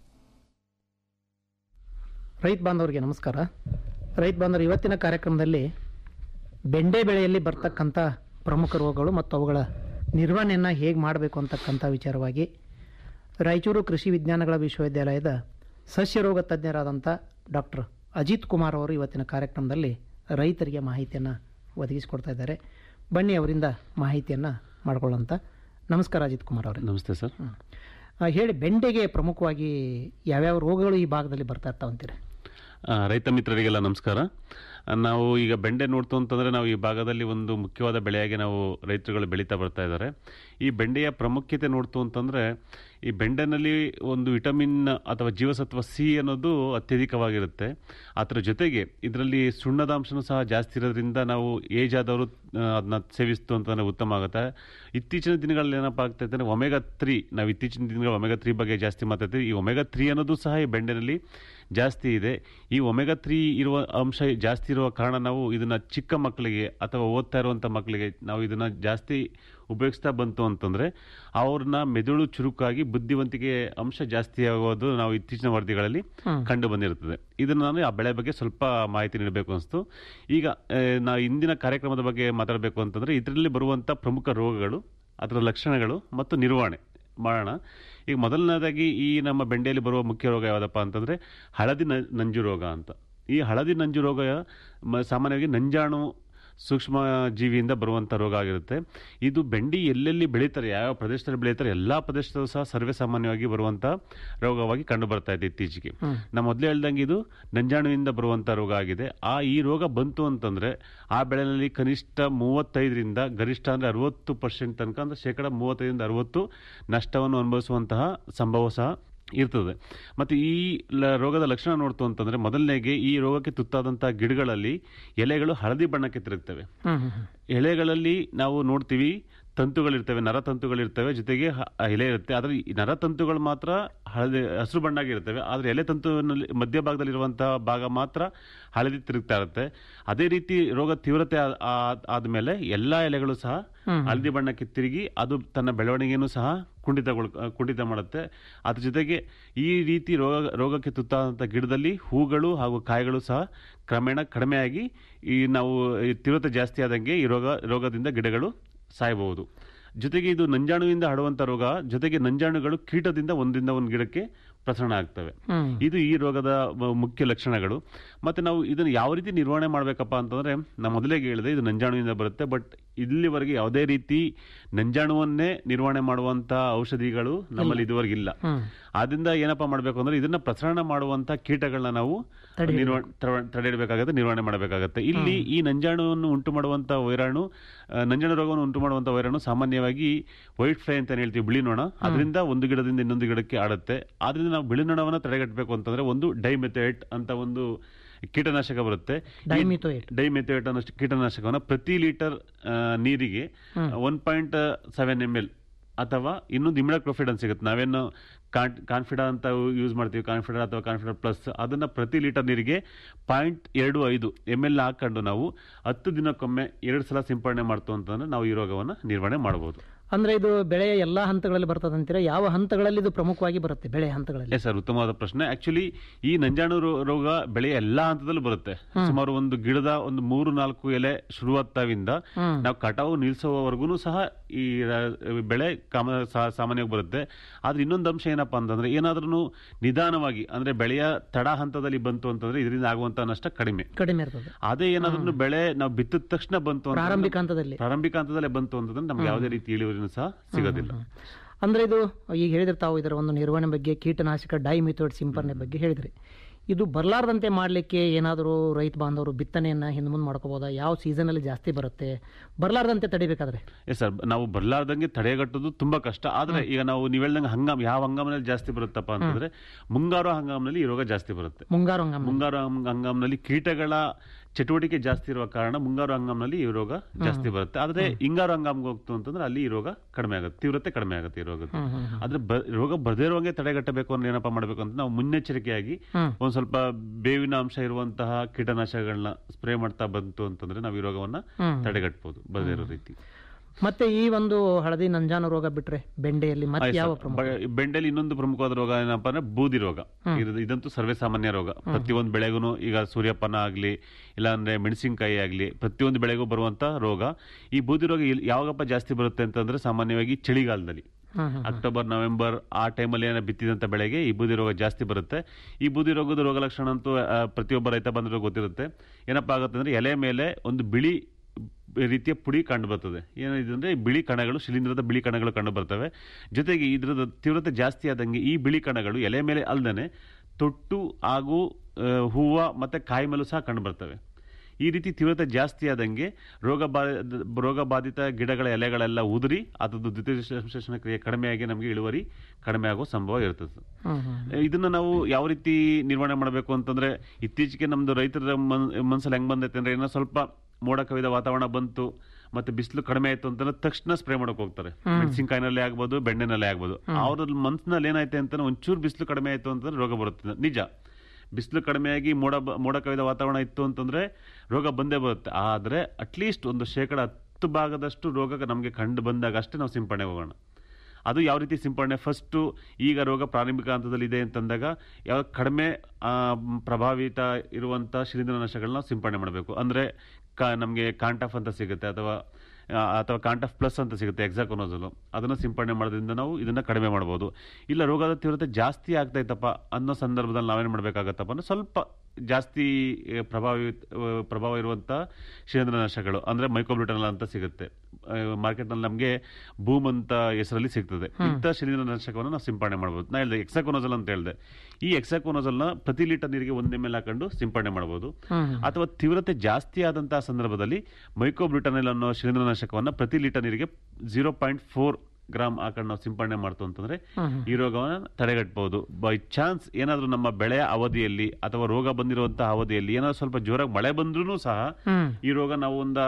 ರೈತ ಬಾಂಧವರಿಗೆ ನಮಸ್ಕಾರ ರೈತ ಬಾಂಧವರು ಇವತ್ತಿನ ಕಾರ್ಯಕ್ರಮದಲ್ಲಿ ಬೆಂಡೆ ಬೆಳೆಯಲ್ಲಿ ಬರ್ತಕ್ಕಂಥ ಪ್ರಮುಖ ರೋಗಗಳು ಮತ್ತು ಅವುಗಳ ನಿರ್ವಹಣೆಯನ್ನು ಹೇಗೆ ಮಾಡಬೇಕು ಅಂತಕ್ಕಂಥ ವಿಚಾರವಾಗಿ ರಾಯಚೂರು ಕೃಷಿ ವಿಜ್ಞಾನಗಳ ವಿಶ್ವವಿದ್ಯಾಲಯದ ಸಸ್ಯರೋಗ ತಜ್ಞರಾದಂಥ ಡಾಕ್ಟರ್ ಅಜಿತ್ ಕುಮಾರ್ ಅವರು ಇವತ್ತಿನ ಕಾರ್ಯಕ್ರಮದಲ್ಲಿ ರೈತರಿಗೆ ಮಾಹಿತಿಯನ್ನು ಒದಗಿಸಿಕೊಡ್ತಾ ಇದ್ದಾರೆ ಬನ್ನಿ ಅವರಿಂದ ಮಾಹಿತಿಯನ್ನು ಮಾಡ್ಕೊಳ್ಳೋಂಥ ನಮಸ್ಕಾರ ಅಜಿತ್ ಕುಮಾರ್ ಅವರೇ ನಮಸ್ತೆ ಸರ್ ಆ, ಹೇಳಿ ಬೆಂಡೆಗೆ ಪ್ರಮುಖವಾಗಿ ಯಾವ್ಯಾವ ರೋಗಗಳು ಈ ಭಾಗದಲ್ಲಿ ಬರ್ತಾ ಇರ್ತಾವಂತೀರಿ ಆ, ರೈತ ಮಿತ್ರರಿಗೆಲ್ಲ ನಮಸ್ಕಾರ ಆ, ನಾವು ಈಗ ಬೆಂಡೆ ನೋಡ್ತು ಅಂತಂದರೆ ನಾವು ಈ ಭಾಗದಲ್ಲಿ ಒಂದು ಮುಖ್ಯವಾದ ಬೆಳೆಯಾಗಿ ನಾವು ರೈತರುಗಳು ಬೆಳೀತಾ ಬರ್ತಾ ಇದ್ದಾರೆ ಈ ಬೆಂಡೆಯ ಪ್ರಾಮುಖ್ಯತೆ ನೋಡ್ತು ಅಂತಂದರೆ ಈ ಬೆಂಡೆನಲ್ಲಿ ಒಂದು ವಿಟಮಿನ್ ಅಥವಾ ಜೀವಸತ್ವ ಸಿ ಅನ್ನೋದು ಅತ್ಯಧಿಕವಾಗಿರುತ್ತೆ ಅದರ ಜೊತೆಗೆ ಇದರಲ್ಲಿ ಸುಣ್ಣದ ಅಂಶನೂ ಸಹ ಜಾಸ್ತಿ ಇರೋದ್ರಿಂದ ನಾವು ಏಜ್ ಆದವರು ಅದನ್ನ ಸೇವಿಸ್ತು ಅಂತಂದರೆ ಉತ್ತಮ ಆಗುತ್ತೆ ಇತ್ತೀಚಿನ ದಿನಗಳಲ್ಲಿ ಏನಪ್ಪ ಆಗ್ತೈತೆ ಅಂದರೆ ಒಮೆಗಾ ತ್ರೀ ನಾವು ಇತ್ತೀಚಿನ ದಿನಗಳ ಒಮೆಗಾ ತ್ರೀ ಬಗ್ಗೆ ಜಾಸ್ತಿ ಮಾತಾಡ್ತೀವಿ ಈ ಒಮೆಗಾ ತ್ರೀ ಅನ್ನೋದು ಸಹ ಈ ಬೆಂಡೆನಲ್ಲಿ ಜಾಸ್ತಿ ಇದೆ ಈ ಒಮೆಗಾ ತ್ರೀ ಇರುವ ಅಂಶ ಜಾಸ್ತಿ ಇರುವ ಕಾರಣ ನಾವು ಇದನ್ನು ಚಿಕ್ಕ ಮಕ್ಕಳಿಗೆ ಅಥವಾ ಓದ್ತಾ ಇರುವಂಥ ಮಕ್ಕಳಿಗೆ ನಾವು ಇದನ್ನು ಜಾಸ್ತಿ ಉಪಯೋಗಿಸ್ತಾ ಬಂತು ಅಂತಂದರೆ ಅವ್ರನ್ನ ಮೆದುಳು ಚುರುಕಾಗಿ ಬುದ್ಧಿವಂತಿಕೆ ಅಂಶ ಜಾಸ್ತಿ ಆಗೋದು ನಾವು ಇತ್ತೀಚಿನ ವರದಿಗಳಲ್ಲಿ ಹ್ಮ್. ಕಂಡು ಬಂದಿರುತ್ತದೆ ಇದನ್ನು ನಾನು ಆ ಬೆಳೆ ಬಗ್ಗೆ ಸ್ವಲ್ಪ ಮಾಹಿತಿ ನೀಡಬೇಕು ಅನಿಸ್ತು ಈಗ ಆ, ನಾ ಇಂದಿನ ಕಾರ್ಯಕ್ರಮದ ಬಗ್ಗೆ ಮಾತಾಡಬೇಕು ಅಂತಂದರೆ ಇದರಲ್ಲಿ ಬರುವಂಥ ಪ್ರಮುಖ ರೋಗಗಳು ಅದರ ಲಕ್ಷಣಗಳು ಮತ್ತು ನಿರ್ವಹಣೆ ಮಾಡೋಣ ಈಗ ಮೊದಲನೇದಾಗಿ ಈ ನಮ್ಮ ಬೆಂಡೆಯಲ್ಲಿ ಬರುವ ಮುಖ್ಯ ರೋಗ ಯಾವುದಪ್ಪ ಅಂತಂದರೆ ಹಳದಿ ನ- ನಂಜು ರೋಗ ಅಂತ ಈ ಹಳದಿ ನಂಜು ರೋಗ ಮ- ಸಾಮಾನ್ಯವಾಗಿ ನಂಜಾಣು ಸೂಕ್ಷ್ಮ ಜೀವಿಯಿಂದ ಬರುವಂಥ ರೋಗ ಆಗಿರುತ್ತೆ ಇದು ಬೆಂಡಿ ಎಲ್ಲೆಲ್ಲಿ ಬೆಳೀತಾರೆ ಯಾವ ಪ್ರದೇಶದಲ್ಲಿ ಬೆಳೀತಾರೆ ಎಲ್ಲ ಪ್ರದೇಶದಲ್ಲೂ ಸಹ ಸರ್ವೇ ಸಾಮಾನ್ಯವಾಗಿ ಬರುವಂಥ ರೋಗವಾಗಿ ಕಂಡು ಬರ್ತಾ ಇದೆ ಇತ್ತೀಚೆಗೆ ಹ್ಮ್. ನಾ ಮೊದಲೇ ಹೇಳ್ದಂಗೆ ಇದು ನಂಜಾಣುವಿಂದ ಬರುವಂಥ ರೋಗ ಆಗಿದೆ ಆ ಈ ರೋಗ ಬಂತು ಅಂತಂದರೆ ಆ ಬೆಳೆಯಲ್ಲಿ ಕನಿಷ್ಠ ಮೂವತ್ತೈದರಿಂದ ಗರಿಷ್ಠ ಅಂದರೆ ಅರವತ್ತು ಪರ್ಸೆಂಟ್ ತನಕ ಅಂದರೆ ಶೇಕಡ ಮೂವತ್ತೈದರಿಂದ ಅರವತ್ತು ನಷ್ಟವನ್ನು ಅನುಭವಿಸುವಂತಹ ಸಂಭವ ಸಹ ಇರ್ತದೆ ಮತ್ತು ಈ ಲ ರೋಗದ ಲಕ್ಷಣ ನೋಡ್ತು ಅಂತಂದರೆ ಮೊದಲನೇಗೆ ಈ ರೋಗಕ್ಕೆ ತುತ್ತಾದಂಥ ಗಿಡಗಳಲ್ಲಿ ಎಲೆಗಳು ಹಳದಿ ಬಣ್ಣಕ್ಕೆ ತಿರುಗ್ತವೆ ಹ್ಮ್ ಹ್ಮ್ ಹ್ಮ್. ಎಲೆಗಳಲ್ಲಿ ನಾವು ನೋಡ್ತೀವಿ ತಂತುಗಳಿರ್ತವೆ ನರತಂತುಗಳಿರ್ತವೆ ಜೊತೆಗೆ ಹ- ಎಲೆ ಇರುತ್ತೆ ಆದರೆ ಈ ನರತಂತುಗಳು ಮಾತ್ರ ಹಳದಿ ಹಸಿರು ಬಣ್ಣಾಗಿರ್ತವೆ ಆದರೆ ಎಲೆ ತಂತುವಿನಲ್ಲಿ ಮಧ್ಯಭಾಗದಲ್ಲಿರುವಂತಹ ಭಾಗ ಮಾತ್ರ ಹಳದಿ ತಿರುಗ್ತಾ ಇರುತ್ತೆ ಅದೇ ರೀತಿ ರೋಗ ತೀವ್ರತೆ ಆ- ಆ- ಆದ್ಮೇಲೆ ಎಲ್ಲ ಎಲೆಗಳು ಸಹ ಹ್ಮ್. ಹಳದಿ ಬಣ್ಣಕ್ಕೆ ತಿರುಗಿ ಅದು ತನ್ನ ಬೆಳವಣಿಗೆಯನ್ನು ಸಹ ಕುಂಠಿತಗೊಳ್ ಕುಂಠಿತ ಮಾಡುತ್ತೆ ಅದ್ರ ಜೊತೆಗೆ ಈ ರೀತಿ ರೋಗ ರೋಗಕ್ಕೆ ತುತ್ತಾದಂಥ ಗಿಡದಲ್ಲಿ ಹೂಗಳು ಹಾಗೂ ಕಾಯಿಗಳು ಸಹ ಕ್ರಮೇಣ ಕಡಿಮೆಯಾಗಿ ಈ ನಾವು ಈ ತೀವ್ರತೆ ಜಾಸ್ತಿ ಆದಂಗೆ ಈ ರೋಗ ರೋಗದಿಂದ ಗಿಡಗಳು ಸಾಯಬಹುದು ಜೊತೆಗೆ ಇದು ನಂಜಾಣುವಿಂದ ಹರಡುವಂಥ ರೋಗ ಜೊತೆಗೆ ನಂಜಾಣುಗಳು ಕೀಟದಿಂದ ಒಂದಿಂದ ಒಂದು ಗಿಡಕ್ಕೆ ಪ್ರಸರಣ ಆಗ್ತವೆ ಹ್ಮ್. ಇದು ಈ ರೋಗದ ಮ- ಮುಖ್ಯ ಲಕ್ಷಣಗಳು ಮತ್ತು ನಾವು ಇದನ್ನು ಯಾವ ರೀತಿ ನಿರ್ವಹಣೆ ಮಾಡಬೇಕಪ್ಪ ಅಂತಂದರೆ ನಾನು ಮೊದಲೇ ಹೇಳಿದೆ ಇದು ನಂಜಾಣುವಿಂದ ಬರುತ್ತೆ ಬಟ್ ಇಲ್ಲಿವರೆಗೆ ಯಾವುದೇ ರೀತಿ ನಂಜಾಣುವನ್ನೇ ನಿರ್ವಹಣೆ ಮಾಡುವಂಥ ಔಷಧಿಗಳು ನಮ್ಮಲ್ಲಿ ಇದುವರೆಗೆ ಇಲ್ಲ ಹ್ಮ್. ಆದ್ರಿಂದ ಏನಪ್ಪ ಮಾಡಬೇಕು ಅಂದ್ರೆ ಇದನ್ನ ಪ್ರಸರಣ ಮಾಡುವಂತ ಕೀಟಗಳನ್ನ ನಾವು ತಡೆಹಿಡಿ- ನಿರ್ವ- ತರ- ತಡೆಹಿಡಬೇಕಾಗತ್ತೆ ನಿರ್ವಹಣೆ ಮಾಡಬೇಕಾಗತ್ತೆ ಇಲ್ಲಿ ಈ ನಂಜಾಣುವನ್ನು ಉಂಟು ಮಾಡುವಂತ ವೈರಾಣು ಆ, ನಂಜಾಣು ರೋಗವನ್ನು ಉಂಟು ಮಾಡುವಂತ ವೈರಾಣು ಸಾಮಾನ್ಯವಾಗಿ ವೈಟ್ ಫ್ಲೈ ಅಂತ ಏನ್ ಹೇಳ್ತೀವಿ ಬಿಳಿ ನೊಣ ಅದರಿಂದ ಒಂದು ಗಿಡದಿಂದ ಇನ್ನೊಂದು ಗಿಡಕ್ಕೆ ಆಡುತ್ತೆ ಆದ್ರಿಂದ ನಾವು ಬಿಳಿ ನೊಣವನ್ನ ತಡೆಗಟ್ಟಬೇಕು ಅಂತಂದ್ರೆ ಒಂದು ಡೈಮೆಥೇಟ್ ಅಂತ ಒಂದು ಕೀಟನಾಶಕ ಬರುತ್ತೆ ಈ ಡೈಮಿಥೋಯೇಟ್. ಡೈಮೆಥೇಟ್ ಅನ್ನೋ ಕೀಟನಾಶಕವನ್ನು ಪ್ರತಿ ಲೀಟರ್ ಆ, ನೀರಿಗೆ ಹ್ಮ್. One point seven M L ಅಥವಾ ಇನ್ನೊಂದು ಇಮಿಡಾಕ್ರೋಫಿಡ್ ಅಂತ ಸಿಗುತ್ತೆ ನಾವೇನು ಕಾನ್ಫಿಡ ಅಂತ ಯೂಸ್ ಮಾಡ್ತೀವಿ ಕಾನ್ಫಿಡ ಅಥವಾ ಕಾನ್ಫಿಡ ಪ್ಲಸ್ ಅದನ್ನ ಪ್ರತಿ ಲೀಟರ್ ನೀರಿಗೆ ಪಾಯಿಂಟ್ ಎರಡು ಐದು ಎಮ್ ಎಲ್ ಹಾಕೊಂಡು ನಾವು ಹತ್ತು ದಿನಕ್ಕೊಮ್ಮೆ ಎರಡು ಸಲ ಸಿಂಪಡಣೆ ಮಾಡ್ತು ಅಂತಂದ್ರೆ ನಾವು ಈ ರೋಗವನ್ನು ನಿರ್ವಹಣೆ ಮಾಡಬಹುದು ಅಂದ್ರೆ ಇದು ಬೆಳೆಯ ಎಲ್ಲಾ ಹಂತಗಳಲ್ಲಿ ಬರ್ತದಂತೀರಾ ಯಾವ ಹಂತಗಳಲ್ಲಿ ಇದು ಪ್ರಮುಖವಾಗಿ ಬರುತ್ತೆ ಬೆಳೆ ಹಂತಗಳಲ್ಲಿ ಎಸ್ ಸರ್ ಉತ್ತಮವಾದ ಪ್ರಶ್ನೆ ಆಕ್ಚುಲಿ ಈ ನಂಜಾಣು ರೋ- ರೋಗ ಬೆಳೆಯ ಎಲ್ಲಾ ಹಂತದಲ್ಲೂ ಬರುತ್ತೆ ಹ್ಮ್. ಸುಮಾರು ಒಂದು ಗಿಡದ ಒಂದು ಮೂರು ನಾಲ್ಕು ಎಲೆ ಶುರುವಾಗ್ತಾವಿಂದ ಹ್ಮ್. ನಾವು ಕಟಾವು ನಿಲ್ಲಿಸುವವರೆಗೂ ಸಹ ಈ ರ- ಬೆಳೆ ಕಾಮ ಸಾ- ಸಾಮಾನ್ಯವಾಗಿ ಬರುತ್ತೆ ಆದ್ರೆ ಇನ್ನೊಂದು ಅಂಶ ಏನಪ್ಪಾ ಅಂತಂದ್ರೆ ಏನಾದ್ರೂ ನಿಧಾನವಾಗಿ ಅಂದ್ರೆ ಬೆಳೆಯ ತಡ ಹಂತದಲ್ಲಿ ಬಂತು ಅಂತಂದ್ರೆ ಇದರಿಂದ ಆಗುವಂತ ನಷ್ಟ ಕಡಿಮೆ ಕಡಿಮೆ ಇರ್ತದೆ ಅದೇ ಏನಾದ್ರೂ ಬೆಳೆ ನಾವು ಬಿತ್ತಿದ ತಕ್ಷಣ ಬಂತು ಅಂತಂದ್ರೆ- ಪ್ರಾರಂಭಿಕ ಹಂತದಲ್ಲಿ ಪ್ರಾರಂಭಿಕ ಹಂತದಲ್ಲೇ ಬಂತು ಅಂತಂದ್ರೆ ನಮ್ಗೆ ಯಾವುದೇ ರೀತಿ ಇಳುವರಿನೂ ಸಹ ಸಿಗೋದಿಲ್ಲ ಅಂದ್ರೆ ಇದು ಈಗ ಹೇಳಿದ್ರೆ ತಾವು ಇದರ ಒಂದು ನಿರ್ವಹಣೆ ಬಗ್ಗೆ ಕೀಟನಾಶಕ ಡೈಮಿಥೋಡ್ ಸಿಂಪರಣೆ ಬಗ್ಗೆ ಹೇಳಿದ್ರಿ ಇದು ಬರಲಾರ್ದಂತೆ ಮಾಡಲಿಕ್ಕೆ ಏನಾದರೂ ರೈತ ಬಾಂಧವರು ಬಿತ್ತನೆಯನ್ನ ಹಿಂದೆ ಮುಂದೆ ಮಾಡ್ಕೋಬೋದಾ ಯಾವ ಸೀಸನಲ್ಲಿ ಜಾಸ್ತಿ ಬರುತ್ತೆ ಬರಲಾರ್ದಂತೆ ತಡಿಬೇಕಾದ್ರೆ ಎಸ್ ಸರ್ ನಾವು ಬರ್ಲಾರ್ದಂಗೆ ತಡೆಗಟ್ಟೋದು ತುಂಬಾ ಕಷ್ಟ ಆದ್ರೆ ಈಗ ನಾವು ನೀವು ಹೇಳ್ದಂಗೆ ಹಂಗಾಮ್ ಯಾವ ಹಂಗಾಮಿನಲ್ಲಿ ಜಾಸ್ತಿ ಬರುತ್ತಪ್ಪ ಅಂತಂದ್ರೆ ಮುಂಗಾರು ಹಂಗಾಮಿನಲ್ಲಿ ಈ ರೋಗ ಜಾಸ್ತಿ ಬರುತ್ತೆ ಮುಂಗಾರು ಹಂಗಾಮ ಮುಂಗಾರು ಹಂಗ- ಹಂಗಾಮಿನಲ್ಲಿ ಕೀಟಗಳ ಚಟುವಟಿಕೆ ಜಾಸ್ತಿ ಇರುವ ಕಾರಣ ಮುಂಗಾರು ಹಂಗಾಮಿನಲ್ಲಿ ಈ ರೋಗ ಜಾಸ್ತಿ ಬರುತ್ತೆ ಆದ್ರೆ ಹಿಂಗಾರು ಹಂಗಾಮ್ಗೆ ಹೋಗ್ತು ಅಂತಂದ್ರೆ ಅಲ್ಲಿ ಈ ರೋಗ ಕಡಿಮೆ ಆಗುತ್ತೆ ತೀವ್ರತೆ ಕಡಿಮೆ ಆಗುತ್ತೆ ಈ ರೋಗದ ಹ್ಮ್, ಹ್ಮ್, ಹ್ಮ್. ಆದ್ರೆ ಬ- ರೋಗ ಬರದೇ ಇರುವಂಗೆ ತಡೆಗಟ್ಟಬೇಕು ಅಂದ್ರೆ ಏನಪ್ಪಾ ಮಾಡಬೇಕು ಅಂತ ನಾವು ಮುನ್ನೆಚ್ಚರಿಕೆಯಾಗಿ ಹ್ಮ್. ಒಂದ್ ಸ್ವಲ್ಪ ಬೇವಿನ ಅಂಶ ಇರುವಂತಹ ಕೀಟನಾಶಕಗಳನ್ನ ಸ್ಪ್ರೇ ಮಾಡ್ತಾ ಬಂತು ಅಂತಂದ್ರೆ ನಾವು ಈ ರೋಗವನ್ನ ಹ್ಮ್. ತಡೆಗಟ್ಟಬಹುದು ಬರದೇ ಇರೋ ರೀತಿ ಮತ್ತೆ ಈ ಒಂದು ಹಳದಿ ನಂಜಾನು ರೋಗ ಬಿಟ್ರೆ ಬೆಂಡೆಯಲ್ಲಿ ಮತ್ತೆ ಆಯ್ತು ಯಾವ ಸರ್. ಪ್ರಮುಖ ಬ- ಬೆಂಡೆಲಿ ಇನ್ನೊಂದು ಪ್ರಮುಖವಾದ ರೋಗ ಏನಪ್ಪಾ ಅಂದ್ರೆ ಬೂದಿ ರೋಗ ಹ್ಮ್. ಇದು- ಇದಂತೂ ಸರ್ವೇ ಸಾಮಾನ್ಯ ರೋಗ ಪ್ರತಿಯೊಂದು ಬೆಳೆಗೂ ಈಗ ಸೂರ್ಯಪಾನ ಆಗ್ಲಿ ಇಲ್ಲ ಅಂದ್ರೆ ಮೆಣಸಿನಕಾಯಿ ಆಗ್ಲಿ ಪ್ರತಿಯೊಂದು ಬೆಳೆಗೂ ಬರುವಂತ ರೋಗ ಈ ಬೂದಿ ರೋಗ ಎಲ್- ಯಾವಾಗಪ್ಪ ಜಾಸ್ತಿ ಬರುತ್ತೆ ಅಂತಂದ್ರೆ ಸಾಮಾನ್ಯವಾಗಿ ಚಳಿಗಾಲದಲ್ಲಿ ಹ್ಮ್, ಹ್ಮ್, ಅಕ್ಟೋಬರ್ ನವೆಂಬರ್ ಆ ಟೈಮಲ್ಲಿ ಏನೋ ಬಿತ್ತಿದಂತ ಬೆಳೆಗೆ ಈ ಬೂದಿ ರೋಗ ಜಾಸ್ತಿ ಬರುತ್ತೆ ಈ ಬೂದಿ ರೋಗದ ರೋಗ ಲಕ್ಷಣ ಅಂತೂ ಆ, ಪ್ರತಿಯೊಬ್ಬ ರೈತ ಬಂದರೂ ಗೊತ್ತಿರುತ್ತೆ ಏನಪ್ಪಾ ಆಗುತ್ತೆ ಅಂದ್ರೆ ಎಲೆ ಮೇಲೆ ಒಂದು ಬಿಳಿ ರೀತಿಯ ಪುಡಿ ಕಂಡು ಬರ್ತದೆ ಏನಿದೆ ಅಂದ್ರೆ ಈ ಬಿಳಿ ಕಣಗಳು ಶಿಲೀಂಧ್ರದ ಬಿಳಿ ಕಣಗಳು ಕಂಡು ಬರ್ತವೆ ಜೊತೆಗೆ ಇದ್ರದ ತೀವ್ರತೆ ಜಾಸ್ತಿ ಆದಂಗೆ ಈ ಬಿಳಿ ಕಣಗಳು ಎಲೆ ಮೇಲೆ ಅಲ್ದೇನೆ ತೊಟ್ಟು ಹಾಗೂ ಆ, ಹೂವು ಮತ್ತು ಕಾಯಿ ಮೇಲೂ ಸಹ ಕಂಡು ಬರ್ತವೆ ಈ ರೀತಿ ತೀವ್ರತೆ ಜಾಸ್ತಿ ಆದಂಗೆ ರೋಗ ಬಾ ರೋಗ ಬಾಧಿತ ಗಿಡಗಳ ಎಲೆಗಳೆಲ್ಲ ಉದುರಿ ಅದರದ್ದು ದ್ವಿತೀಯ ಸಂಶ್ಲೇಷಣ ಕ್ರಿಯೆ ಕಡಿಮೆಯಾಗಿ ನಮಗೆ ಇಳುವರಿ ಕಡಿಮೆ ಆಗೋ ಸಂಭವ ಇರ್ತದೆ ಇದನ್ನ ನಾವು ಯಾವ ರೀತಿ ನಿರ್ವಹಣೆ ಮಾಡಬೇಕು ಅಂತಂದ್ರೆ ಇತ್ತೀಚೆಗೆ ನಮ್ದು ರೈತರ ಮನ್- ಮನ್ಸಲ್ಲಿ ಹೆಂಗ್ ಬಂದೈತೆ ಅಂದ್ರೆ ಏನೋ ಸ್ವಲ್ಪ ಮೋಡ ಕವಿದ ವಾತಾವರಣ ಬಂತು ಮತ್ತೆ ಬಿಸಿಲು ಕಡಿಮೆ ಆಯ್ತು ಅಂತಂದ್ರೆ ತಕ್ಷಣ ಸ್ಪ್ರೇ ಮಾಡಕ್ ಹೋಗ್ತಾರೆ ಹ್ಮ್. ಮೆಣಸಿನಕಾಯಿನಲ್ಲೇ ಆಗ್ಬೋದು ಬೆಣ್ಣೆನಲ್ಲೇ ಆಗ್ಬೋದು ಅವ್ರ ಮನ್ಸಿನಲ್ಲಿ ಏನಾಯ್ತು ಅಂತ ಒಂಚೂರು ಬಿಸಿಲು ಕಡಿಮೆ ಆಯ್ತು ಅಂತಂದ್ರೆ ರೋಗ ಬರುತ್ತೆ ನಿಜ ಬಿಸಿಲು ಕಡಿಮೆಯಾಗಿ ಮೋಡ ಬ- ಮೋಡ ಕವಿದ ವಾತಾವರಣ ಇತ್ತು ಅಂತಂದ್ರೆ ರೋಗ ಬಂದೇ ಬರುತ್ತೆ ಆದ್ರೆ ಅಟ್ಲೀಸ್ಟ್ ಒಂದು ಶೇಕಡ ಹತ್ತು ಭಾಗದಷ್ಟು ರೋಗ ನಮಗೆ ಕಂಡು ಬಂದಾಗ ಅಷ್ಟೇ ನಾವು ಸಿಂಪಡಣೆ ಹೋಗೋಣ ಅದು ಯಾವ ರೀತಿ ಸಿಂಪಡಣೆ ಫಸ್ಟು ಈಗ ರೋಗ ಪ್ರಾರಂಭಿಕ ಹಂತದಲ್ಲಿ ಇದೆ ಅಂತಂದಾಗ ಯಾವ ಕಡಿಮೆ ಆ, ಮ್, ಪ್ರಭಾವಿತ ಇರುವಂಥ ಶಿಲೀಂಧ್ರನಾಶಗಳನ್ನ ಸಿಂಪಡಣೆ ಮಾಡಬೇಕು ಅಂದರೆ ಕಾ ನಮಗೆ ಕಾಂಟಾಫ್ ಅಂತ ಸಿಗುತ್ತೆ ಅಥವಾ ಆ, ಅಥವಾ ಕಾಂಟಾಫ್ ಪ್ಲಸ್ ಅಂತ ಸಿಗುತ್ತೆ ಎಕ್ಸಾಕೋನೋಸಲು ಅದನ್ನು ಸಿಂಪಡಣೆ ಮಾಡೋದ್ರಿಂದ ನಾವು ಇದನ್ನು ಕಡಿಮೆ ಮಾಡ್ಬೋದು ಇಲ್ಲ ರೋಗದ ತೀವ್ರತೆ ಜಾಸ್ತಿ ಆಗ್ತೈತಪ್ಪ ಅನ್ನೋ ಸಂದರ್ಭದಲ್ಲಿ ನಾವೇನು ಮಾಡಬೇಕಾಗತ್ತಪ್ಪ ಅಂದ್ರೆ ಸ್ವಲ್ಪ ಜಾಸ್ತಿ ಆ, ಪ್ರಭಾವಿ ಆ, ಪ್ರಭಾವ ಇರುವಂಥ ಶಿಲೀಂಧ್ರನಾಶಕಗಳು ಅಂದರೆ ಮೈಕೋಬ್ರಿಟನಲ್ ಅಂತ ಸಿಗುತ್ತೆ ಮಾರ್ಕೆಟ್ನಲ್ಲಿ ನಮಗೆ ಬೂಮ್ ಅಂತ ಹೆಸರಲ್ಲಿ ಸಿಗ್ತದೆ ಇಂಥ ಶಿಲೀಂಧ್ರನಾಶಕವನ್ನು ನಾವು ಸಿಂಪಡಣೆ ಮಾಡ್ಬೋದು ನಾ ಹೇಳಿದೆ ಎಕ್ಸಾಕೋನೋಸಲ್ ಅಂತ ಹೇಳಿದೆ ಈ ಎಕ್ಸಾಕೋನೋಸಲ್ನ ಪ್ರತಿ ಲೀಟರ್ ನೀರಿಗೆ ಒಂದೇ ಮೇಲೆ ಹಾಕೊಂಡು ಸಿಂಪಡಣೆ ಮಾಡ್ಬೋದು ಹ್ಮ್. ಅಥವಾ ತೀವ್ರತೆ ಜಾಸ್ತಿ ಆದಂತಹ ಸಂದರ್ಭದಲ್ಲಿ ಮೈಕೋಬ್ರಿಟನಲ್ ಅನ್ನೋ ಶಿಲೀಂಧ್ರನಾಶಕವನ್ನು ಪ್ರತಿ ಲೀಟರ್ ನೀರಿಗೆ ಜೀರೋ ಪಾಯಿಂಟ್ ಫೋರ್ ಗ್ರಾಮ್ ಹಾಕೊಂಡು ನಾವು ಸಿಂಪಡಣೆ ಮಾಡ್ತು ಅಂತಂದ್ರೆ ಹ್ಮ್ ಹ್ಮ್. ಈ ರೋಗವನ್ನು ತಡೆಗಟ್ಟಬಹುದು ಬೈ ಚಾನ್ಸ್ ಏನಾದರೂ ನಮ್ಮ ಬೆಳೆಯ ಅವಧಿಯಲ್ಲಿ ಅಥವಾ ರೋಗ ಬಂದಿರುವಂತಹ ಅವಧಿಯಲ್ಲಿ ಏನಾದ್ರು ಸ್ವಲ್ಪ ಜೋರಾಗಿ ಮಳೆ ಬಂದ್ರೂ ಸಹ ಹ್ಮ್. ಈ ರೋಗ ನಾವು ಒಂದು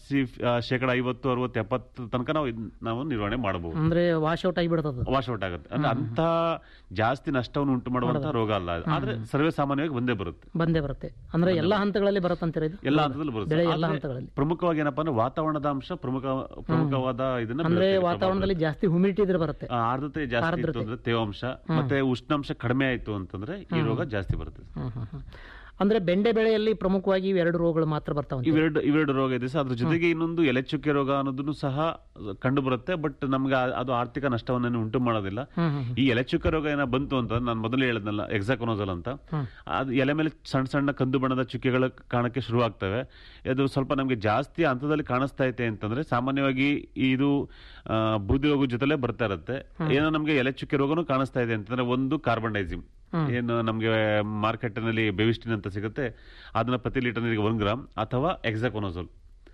ಶೇಕಡ ಐವತ್ತು ಅರವತ್ತು ಎಪ್ಪತ್ತು ತನಕ ನಾವು ಇದ್ನ ನಾವು ನಿರ್ವಹಣೆ ಮಾಡಬಹುದು ಅಂದ್ರೆ ವಾಶ್ ಔಟ್ ಆಗಿಬಿಡ್ತದ ವಾಶ್ ಔಟ್ ಆಗುತ್ತೆ ಅಂದ್ರೆ ಅಂತ ಜಾಸ್ತಿ ನಷ್ಟವನ್ನು ಉಂಟು ಮಾಡುವಂತಹ ರೋಗ ಅಲ್ಲ ಅದು. ಆದ್ರೆ ಸರ್ವೇ ಸಾಮಾನ್ಯವಾಗಿ ಬಂದೇ ಬರುತ್ತೆ ಬಂದೇ ಬರುತ್ತೆ ಅಂದ್ರೆ ಎಲ್ಲಾ ಹಂತಗಳಲ್ಲಿ ಬರುತ್ತಂತೀರ ಇದು ಎಲ್ಲ ಹಂತದಲ್ಲಿ ಬರುತ್ತೆ ಬೆಳೆ ಎಲ್ಲಾ ಆದ್ರೆ ಹಂತಗಳಲ್ಲಿ ಪ್ರಮುಖವಾಗಿ ಏನಪ್ಪಾ ಅಂದ್ರೆ ವಾತಾವರಣದ ಅಂಶ ಪ್ರಮುಖ ಪ್ರಮುಖವಾದ ಇದನ್ನ ಅಂದ್ರೆ ಬೀಳುತ್ತೆ, ವಾತಾವರಣದಲ್ಲಿ ಜಾಸ್ತಿ ಹ್ಯುಮಿಡಿಟಿ ಇದ್ರೆ ಬರುತ್ತೆ ಆ, ಆರ್ದ್ರತೆ ಜಾಸ್ತಿ ಇತ್ತು ಆರ್ದ್ರತೆ. ಅಂದ್ರೆ ತೇವಾಂಶ ಮತ್ತೆ ಉಷ್ಣಾಂಶ ಕಡಿಮೆ ಆಯ್ತು ಅಂತಂದ್ರೆ ಈ ಹ್ಮ್. ರೋಗ ಜಾಸ್ತಿ ಬರುತ್ತೆ ಹ್ಮ್, ಹ್ಮ್, ಹ್ಮ್. ಅಂದ್ರೆ ಬೆಂಡೆ ಬೆಳೆಯಲ್ಲಿ ಪ್ರಮುಖವಾಗಿ ಇವೆರಡು ರೋಗಗಳು ಮಾತ್ರ ಬರ್ತಾವ ಇವೆರಡು ಇವೆರಡು ರೋಗ ಇದೆ ಸರ್ ಅದ್ರ ಜೊತೆಗೆ ಇನ್ನೊಂದು ಎಲೆ ಚುಕ್ಕೆ ರೋಗ ಅನ್ನೋದನ್ನು ಸಹ ಕಂಡು ಬರುತ್ತೆ ಬಟ್ ನಮ್ಗೆ ಆ- ಅದು ಆರ್ಥಿಕ ನಷ್ಟವನ್ನು ಉಂಟು ಮಾಡೋದಿಲ್ಲ ಹ್ಮ್, ಹ್ಮ್, ಹ್ಮ್. ಈ ಎಲೆ ಚುಕ್ಕೆ ರೋಗ ಏನೋ ಬಂತು ಅಂತ ನಾನು ಮೊದಲೇ ಹೇಳಿದ್ನಲ್ಲ ಎಕ್ಸಾಕೋನೋಸಲ್ ಅಂತ ಹ್ಮ್. ಅದು ಎಲೆ ಮೇಲೆ ಸಣ್ಣ ಸಣ್ಣ ಕಂದು ಬಣ್ಣದ ಚುಕ್ಕೆಗಳು ಕಾಣಕ್ಕೆ ಶುರು ಆಗ್ತವೆ ಅದು ಸ್ವಲ್ಪ ನಮಗೆ ಜಾಸ್ತಿ ಹಂತದಲ್ಲಿ ಕಾಣಿಸ್ತಾ ಐತೆ ಅಂತಂದ್ರೆ ಸಾಮಾನ್ಯವಾಗಿ ಇದು ಆ, ಬೂದಿ ರೋಗ ಜೊತೆಲೆ ಬರ್ತಾ ಇರುತ್ತೆ ಏನೋ ನಮಗೆ ಎಲೆ ಚುಕ್ಕೆ ರೋಗನೂ ಕಾಣಿಸ್ತಾ ಇದೆ ಅಂತಂದ್ರೆ ಒಂದು ಕಾರ್ಬನ್ ಡೈಸಿಮ್ ಹ್ಮ್. ಏನು ನಮಗೆ ಮಾರ್ಕೆಟ್ನಲ್ಲಿ ಬೆವಿಸ್ಟಿನ್ ಅಂತ ಸಿಗುತ್ತೆ ಅದನ್ನ ಪ್ರತಿ ಲೀಟರ್ ನೀರಿಗೆ ಒಂದು ಗ್ರಾಮ್ ಅಥವಾ ಎಕ್ಸಾಕೋನೋಸೋಲ್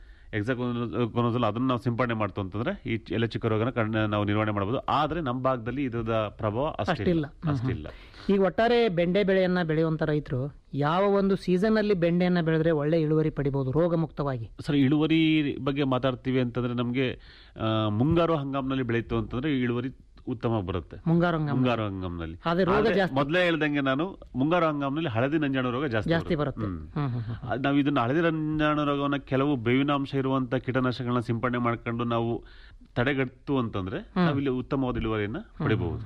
ಎಕ್ಸಾಕೋನೋಸೋಲ್ ಅದನ್ನ ನಾವು ಸಿಂಪಡಣೆ ಮಾಡ್ತು ಅಂತಂದ್ರೆ ಈ ಚ- ಎಲೆ ಚುಕ್ಕೆ ರೋಗನ ಕಣ್ಣ- ನಾವು ನಿರ್ವಹಣೆ ಮಾಡಬಹುದು ಆದ್ರೆ ನಮ್ಮ ಭಾಗದಲ್ಲಿ ಇದರ ಪ್ರಭಾವ ಅಷ್ಟಿಲ್ಲ ಅಷ್ಟಿಲ್ಲ ಹ್ಮ್, ಅಷ್ಟಿಲ್ಲ ಹ್ಮ್. ಈಗ ಒಟ್ಟಾರೆ ಬೆಂಡೆ ಬೆಳೆಯನ್ನ ಬೆಳೆಯುವಂತ ರೈತರು ಯಾವ ಒಂದು ಸೀಸನ್ ಅಲ್ಲಿ ಬೆಂಡೆಯನ್ನ ಬೆಳೆದ್ರೆ ಒಳ್ಳೆ ಇಳುವರಿ ಪಡಿಬಹುದು ರೋಗ ಮುಕ್ತವಾಗಿ ಸರ್ ಇಳುವರಿ ಬಗ್ಗೆ ಮಾತಾಡ್ತೀವಿ ಅಂತಂದ್ರೆ ನಮಗೆ ಮುಂಗಾರು ಹಂಗಾಮ್ನಲ್ಲಿ ಬೆಳೀತು ಅಂತಂದ್ರೆ ಇಳುವರಿ ಉತ್ತಮ ಬರುತ್ತೆ ಮುಂಗಾರು ಹಂಗಾಮ ಮುಂಗಾರು ಹಂಗಾಮ್ನಲ್ಲಿ ಆದ್ರೆ ರೋಗ ಆದ್ರೆ ಜಾಸ್ತಿ. ಮೊದಲೇ ಹೇಳ್ದಂಗೆ ನಾನು ಮುಂಗಾರು ಹಂಗಾಮ್ನಲ್ಲಿ ಹಳದಿ ನಂಜಾಣು ರೋಗ ಜಾಸ್ತಿ ಜಾಸ್ತಿ ಬರುತ್ತೆ ಹ್ಮ್. ಹ್ಮ್, ಹ್ಮ್, ಹ್ಮ್. ಅದ್ ನಾವು ಇದನ್ನ ಹಳದಿ ರಂಜಾಣು ರೋಗವನ್ನ ಕೆಲವು ಬೇವಿನಾಂಶ ಇರುವಂತ ಕೀಟನಾಶಕಗಳನ್ನ ಸಿಂಪಡಣೆ ಮಾಡ್ಕೊಂಡು ನಾವು ತಡೆಗಟ್ಟು ಅಂತಂದ್ರೆ ನಾವಿಲ್ಲಿ ಉತ್ತಮವಾದ ಇಳುವರಿಯನ್ನ ಪಡಿಬಹುದು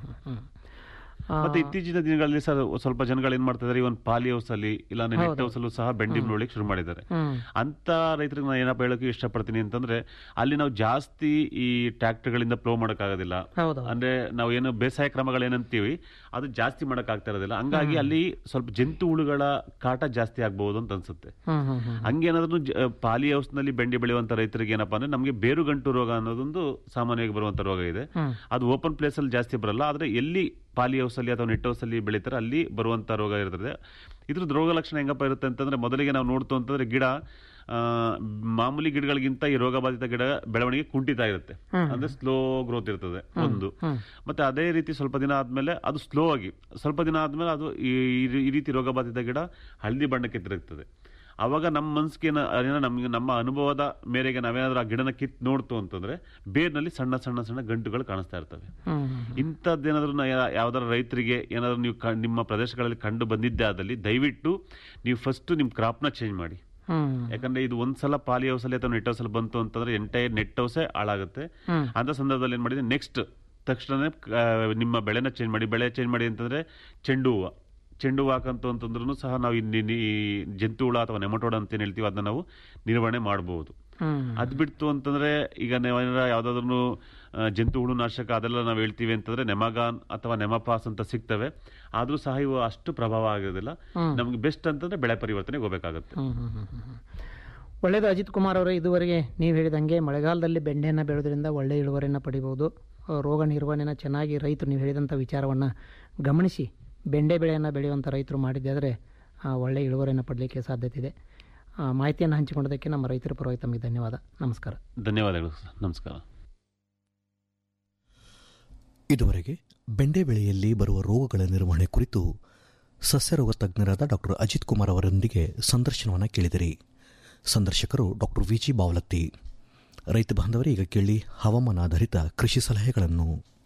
ಆ, ಮತ್ತೆ ಇತ್ತೀಚಿನ ದಿನಗಳಲ್ಲಿ ಸರ್ ಸ್ವಲ್ಪ ಜನಗಳು ಏನ್ ಮಾಡ್ತಾ ಇದಾರೆ ಇವನ್ ಪಾಲಿ ಹೌಸ್ ಅಲ್ಲಿ ಇಲ್ಲ ನೆಟ್ ಹೌದು. ಹೌಸ್ ಅಲ್ಲೂ ಸಹ ಬೆಂಡಿ ಬೆಳಲಿಕ್ಕೆ ಶುರು ಮಾಡಿದ್ದಾರೆ ಹ್ಮ್. ಅಂತ ರೈತರಿಗೆ ನಾನು ಏನಪ್ಪ ಹೇಳೋಕೆ ಇಷ್ಟಪಡ್ತೀನಿ ಅಂತಂದ್ರೆ ಅಲ್ಲಿ ನಾವು ಜಾಸ್ತಿ ಈ ಟ್ರ್ಯಾಕ್ಟರ್ಗಳಿಂದ ಪ್ಲೋ ಮಾಡೋಕ್ಕಾಗೋದಿಲ್ಲ ಹೌದು ಅಂದ್ರೆ ನಾವು ಏನು ಬೇಸಾಯ ಕ್ರಮಗಳೇನಂತೀವಿ ಅದು ಜಾಸ್ತಿ ಮಾಡಕ್ ಆಗ್ತಾ ಇರೋದಿಲ್ಲ ಹಂಗಾಗಿ ಅಲ್ಲಿ ಸ್ವಲ್ಪ ಜಂತು ಹುಳುಗಳ ಕಾಟ ಜಾಸ್ತಿ ಆಗ್ಬಹುದು ಅಂತ ಅನ್ಸುತ್ತೆ ಹ್ಮ್, ಹ್ಮ್, ಹ್ಮ್. ಹಂಗೇನಾದ್ರೂ ಜ- ಪಾಲಿ ಹೌಸ್ ನಲ್ಲಿ ಬೆಂಡಿ ಬೆಳೆಯುವಂತ ರೈತರಿಗೆ ಏನಪ್ಪಾ ಅಂದ್ರೆ ನಮಗೆ ಬೇರುಗಂಟು ರೋಗ ಅನ್ನೋದೊಂದು ಸಾಮಾನ್ಯವಾಗಿ ಬರುವಂತ ರೋಗ ಇದೆ ಹ್ಮ್. ಅದು ಓಪನ್ ಪ್ಲೇಸ್ ಅಲ್ಲಿ ಜಾಸ್ತಿ ಬರಲ್ಲ ಆದ್ರೆ ಎಲ್ಲಿ ಪಾಲಿ ಹೌಸ್ ಅಲ್ಲಿ ಅಥವಾ ನೆಟ್ ಹೌಸ್ ಅಲ್ಲಿ ಬೆಳೀತಾರೆ ಅಲ್ಲಿ ಬರುವಂತ ರೋಗ ಇರ್ತದೆ ಇದ್ರದ್ದು ರೋಗ ಲಕ್ಷಣ ಹೆಂಗಪ್ಪ ಇರುತ್ತೆ ಅಂತಂದ್ರೆ ಮೊದಲಿಗೆ ನಾವು ನೋಡ್ತು ಅಂತಂದ್ರೆ ಗಿಡ ಆ, ಮಾಮೂಲಿ ಗಿಡಗಳಿಗಿಂತ ಈ ರೋಗ ಬಾಧಿತ ಗಿಡ ಬೆಳವಣಿಗೆ ಕುಂಠಿತ ಇರುತ್ತೆ ಹ್ಮ್. ಅಂದ್ರೆ ಸ್ಲೋ ಗ್ರೋತ್ ಇರ್ತದೆ ಹ್ಮ್, ಒಂದು ಹ್ಮ್. ಮತ್ತೆ ಮತ್ತೆ ಅದೇ ರೀತಿ ಸ್ವಲ್ಪ ದಿನ ಆದ್ಮೇಲೆ ಅದು ಸ್ಲೋ ಆಗಿ ಸ್ವಲ್ಪ ದಿನ ಆದ್ಮೇಲೆ ಅದು ಈ ಈ- ಈ ರೀತಿ ರೋಗ ಬಾಧಿತ ಗಿಡ ಹಳದಿ ಬಣ್ಣಕ್ಕೆ ತಿರುಗ್ತದೆ ಅವಾಗ ನಮ್ಮ ಮನ್ಸಿಗೆ ಏನೋ ನಮ್ಗೆ ನಮ್ಮ ಅನುಭವದ ಮೇರೆಗೆ ನಾವೇನಾದ್ರೂ ಆ ಗಿಡನ ಕಿತ್ ನೋಡ್ತು ಅಂತಂದ್ರೆ ಬೇರ್ನಲ್ಲಿ ಸಣ್ಣ ಸಣ್ಣ ಸಣ್ಣ ಗಂಟುಗಳು ಕಾಣಿಸ್ತಾ ಇರ್ತವೆ ಹ್ಮ್. ಇಂಥದ್ದೇನಾದ್ರೂ ಯಾವ್ದಾದ್ರು ರೈತರಿಗೆ ಏನಾದ್ರು ನೀವು ಕ- ನಿಮ್ಮ ಪ್ರದೇಶಗಳಲ್ಲಿ ಕಂಡು ಬಂದಿದ್ದೆ ಆದಲ್ಲಿ ದಯವಿಟ್ಟು ನೀವು ಫಸ್ಟ್ ನಿಮ್ಮ ಕ್ರಾಪ್ನ ಚೇಂಜ್ ಮಾಡಿ ಹ್ಮ್. ಯಾಕಂದ್ರೆ ಇದು ಒಂದ್ಸಲ ಪಾಲಿ ಹೌಸ್ ಅಲ್ಲಿ ಅಥವಾ ನೆಟ್ ಹೌಸ್ ಅಲ್ಲಿ ಬಂತು ಅಂತಂದ್ರೆ ಎಂಟೈರ್ ನೆಟ್ ಹೌಸೇ ಹಾಳಾಗುತ್ತೆ ಹ್ಮ್. ಅಂತ ಸಂದರ್ಭದಲ್ಲಿ ಏನ್ ಮಾಡಿದ್ರೆ ನೆಕ್ಸ್ಟ್ ತಕ್ಷಣ ನಿಮ್ಮ ಬೆಳೆನ ಚೇಂಜ್ ಮಾಡಿ ಬೆಳೆ ಚೇಂಜ್ ಮಾಡಿ ಅಂತಂದ್ರೆ ಚೆಂಡು ಹೂವು ಚೆಂಡು ಹೂವು ಹಾಕಂತು ಅಂತಂದ್ರೂ ಸಹ ನಾವು ಇನ್ನಿ ಈ ಜಂತು ಹುಳ ಅಥವಾ ನೆಮಟೋಡ ಅಂತ ಏನ್ ಹೇಳ್ತೀವಿ ಅದನ್ನ ನಾವು ನಿರ್ವಹಣೆ ಮಾಡಬಹುದು ಹ್ಮ್. ಅದ್ ಬಿಡ್ತು ಅಂತಂದ್ರೆ ಈಗ ನಾವೇನಾರ ಯಾವ್ದಾದ್ರು ಜಂತು ಹುಳು ನಾಶಕ ಅದೆಲ್ಲ ನಾವು ಹೇಳ್ತೀವಿ ಅಂತಂದ್ರೆ ನೆಮಗಾನ್ ಅಥವಾ ನೆಮಪಾಸ್ ಅಂತ ಸಿಗ್ತವೆ ಆದ್ರೂ ಸಹ ಇವು ಅಷ್ಟು ಪ್ರಭಾವ ಆಗೋದಿಲ್ಲ ಹ್ಮ್. ನಮ್ಗೆ ಬೆಸ್ಟ್ ಅಂತಂದ್ರೆ ಬೆಳೆ ಪರಿವರ್ತನೆಗೆ ಹೋಗ್ಬೇಕಾಗುತ್ತೆ ಹ್ಮ್, ಹ್ಮ್, ಹ್ಮ್, ಹ್ಮ್. ಒಳ್ಳೆಯದು ಅಜಿತ್ ಕುಮಾರ್ ಅವರೇ ಇದುವರೆಗೆ ನೀವು ಹೇಳಿದಂಗೆ ಮಳೆಗಾಲದಲ್ಲಿ ಬೆಂಡೆಯನ್ನು ಬೆಳೆದ್ರಿಂದ ಒಳ್ಳೆಯ ಇಳುವರಿಯನ್ನು ಪಡಿಬೋದು ಆ, ರೋಗ ನಿರ್ವಹಣೆನ ಚೆನ್ನಾಗಿ ರೈತರು ನೀವು ಹೇಳಿದಂಥ ವಿಚಾರವನ್ನು ಗಮನಿಸಿ ಬೆಂಡೆ ಬೆಳೆಯನ್ನು ಬೆಳೆಯುವಂಥ ರೈತರು ಮಾಡಿದ್ದಾದರೆ ಒಳ್ಳೆಯ ಇಳುವರಿಯನ್ನು ಪಡಲಿಕ್ಕೆ ಸಾಧ್ಯತೆ ಇದೆ ಆ, ಮಾಹಿತಿಯನ್ನು ಹಂಚಿಕೊಂಡದಕ್ಕೆ ನಮ್ಮ ರೈತರ ಪರವಾಗಿ ತಮಗೆ ಧನ್ಯವಾದ ನಮಸ್ಕಾರ ಧನ್ಯವಾದಗಳು ಸರ್ ನಮಸ್ಕಾರ ಇದುವರೆಗೆ ಬೆಂಡೆ ಬೆಳೆಯಲ್ಲಿ ಬರುವ ರೋಗಗಳ ನಿರ್ವಹಣೆ ಕುರಿತು ಸಸ್ಯರೋಗ ತಜ್ಞರಾದ ಡಾಕ್ಟರ್ ಅಜಿತ್ ಕುಮಾರ್ ಅವರೊಂದಿಗೆ ಸಂದರ್ಶನವನ್ನು ಕೇಳಿದಿರಿ ಸಂದರ್ಶಕರು ಡಾಕ್ಟರ್ ವಿಜಿ ಬಾವಲತ್ತಿ ರೈತ ಬಾಂಧವರೇ ಈಗ ಕೇಳಿ ಹವಾಮಾನಾಧಾರಿತ ಕೃಷಿ ಸಲಹೆಗಳನ್ನು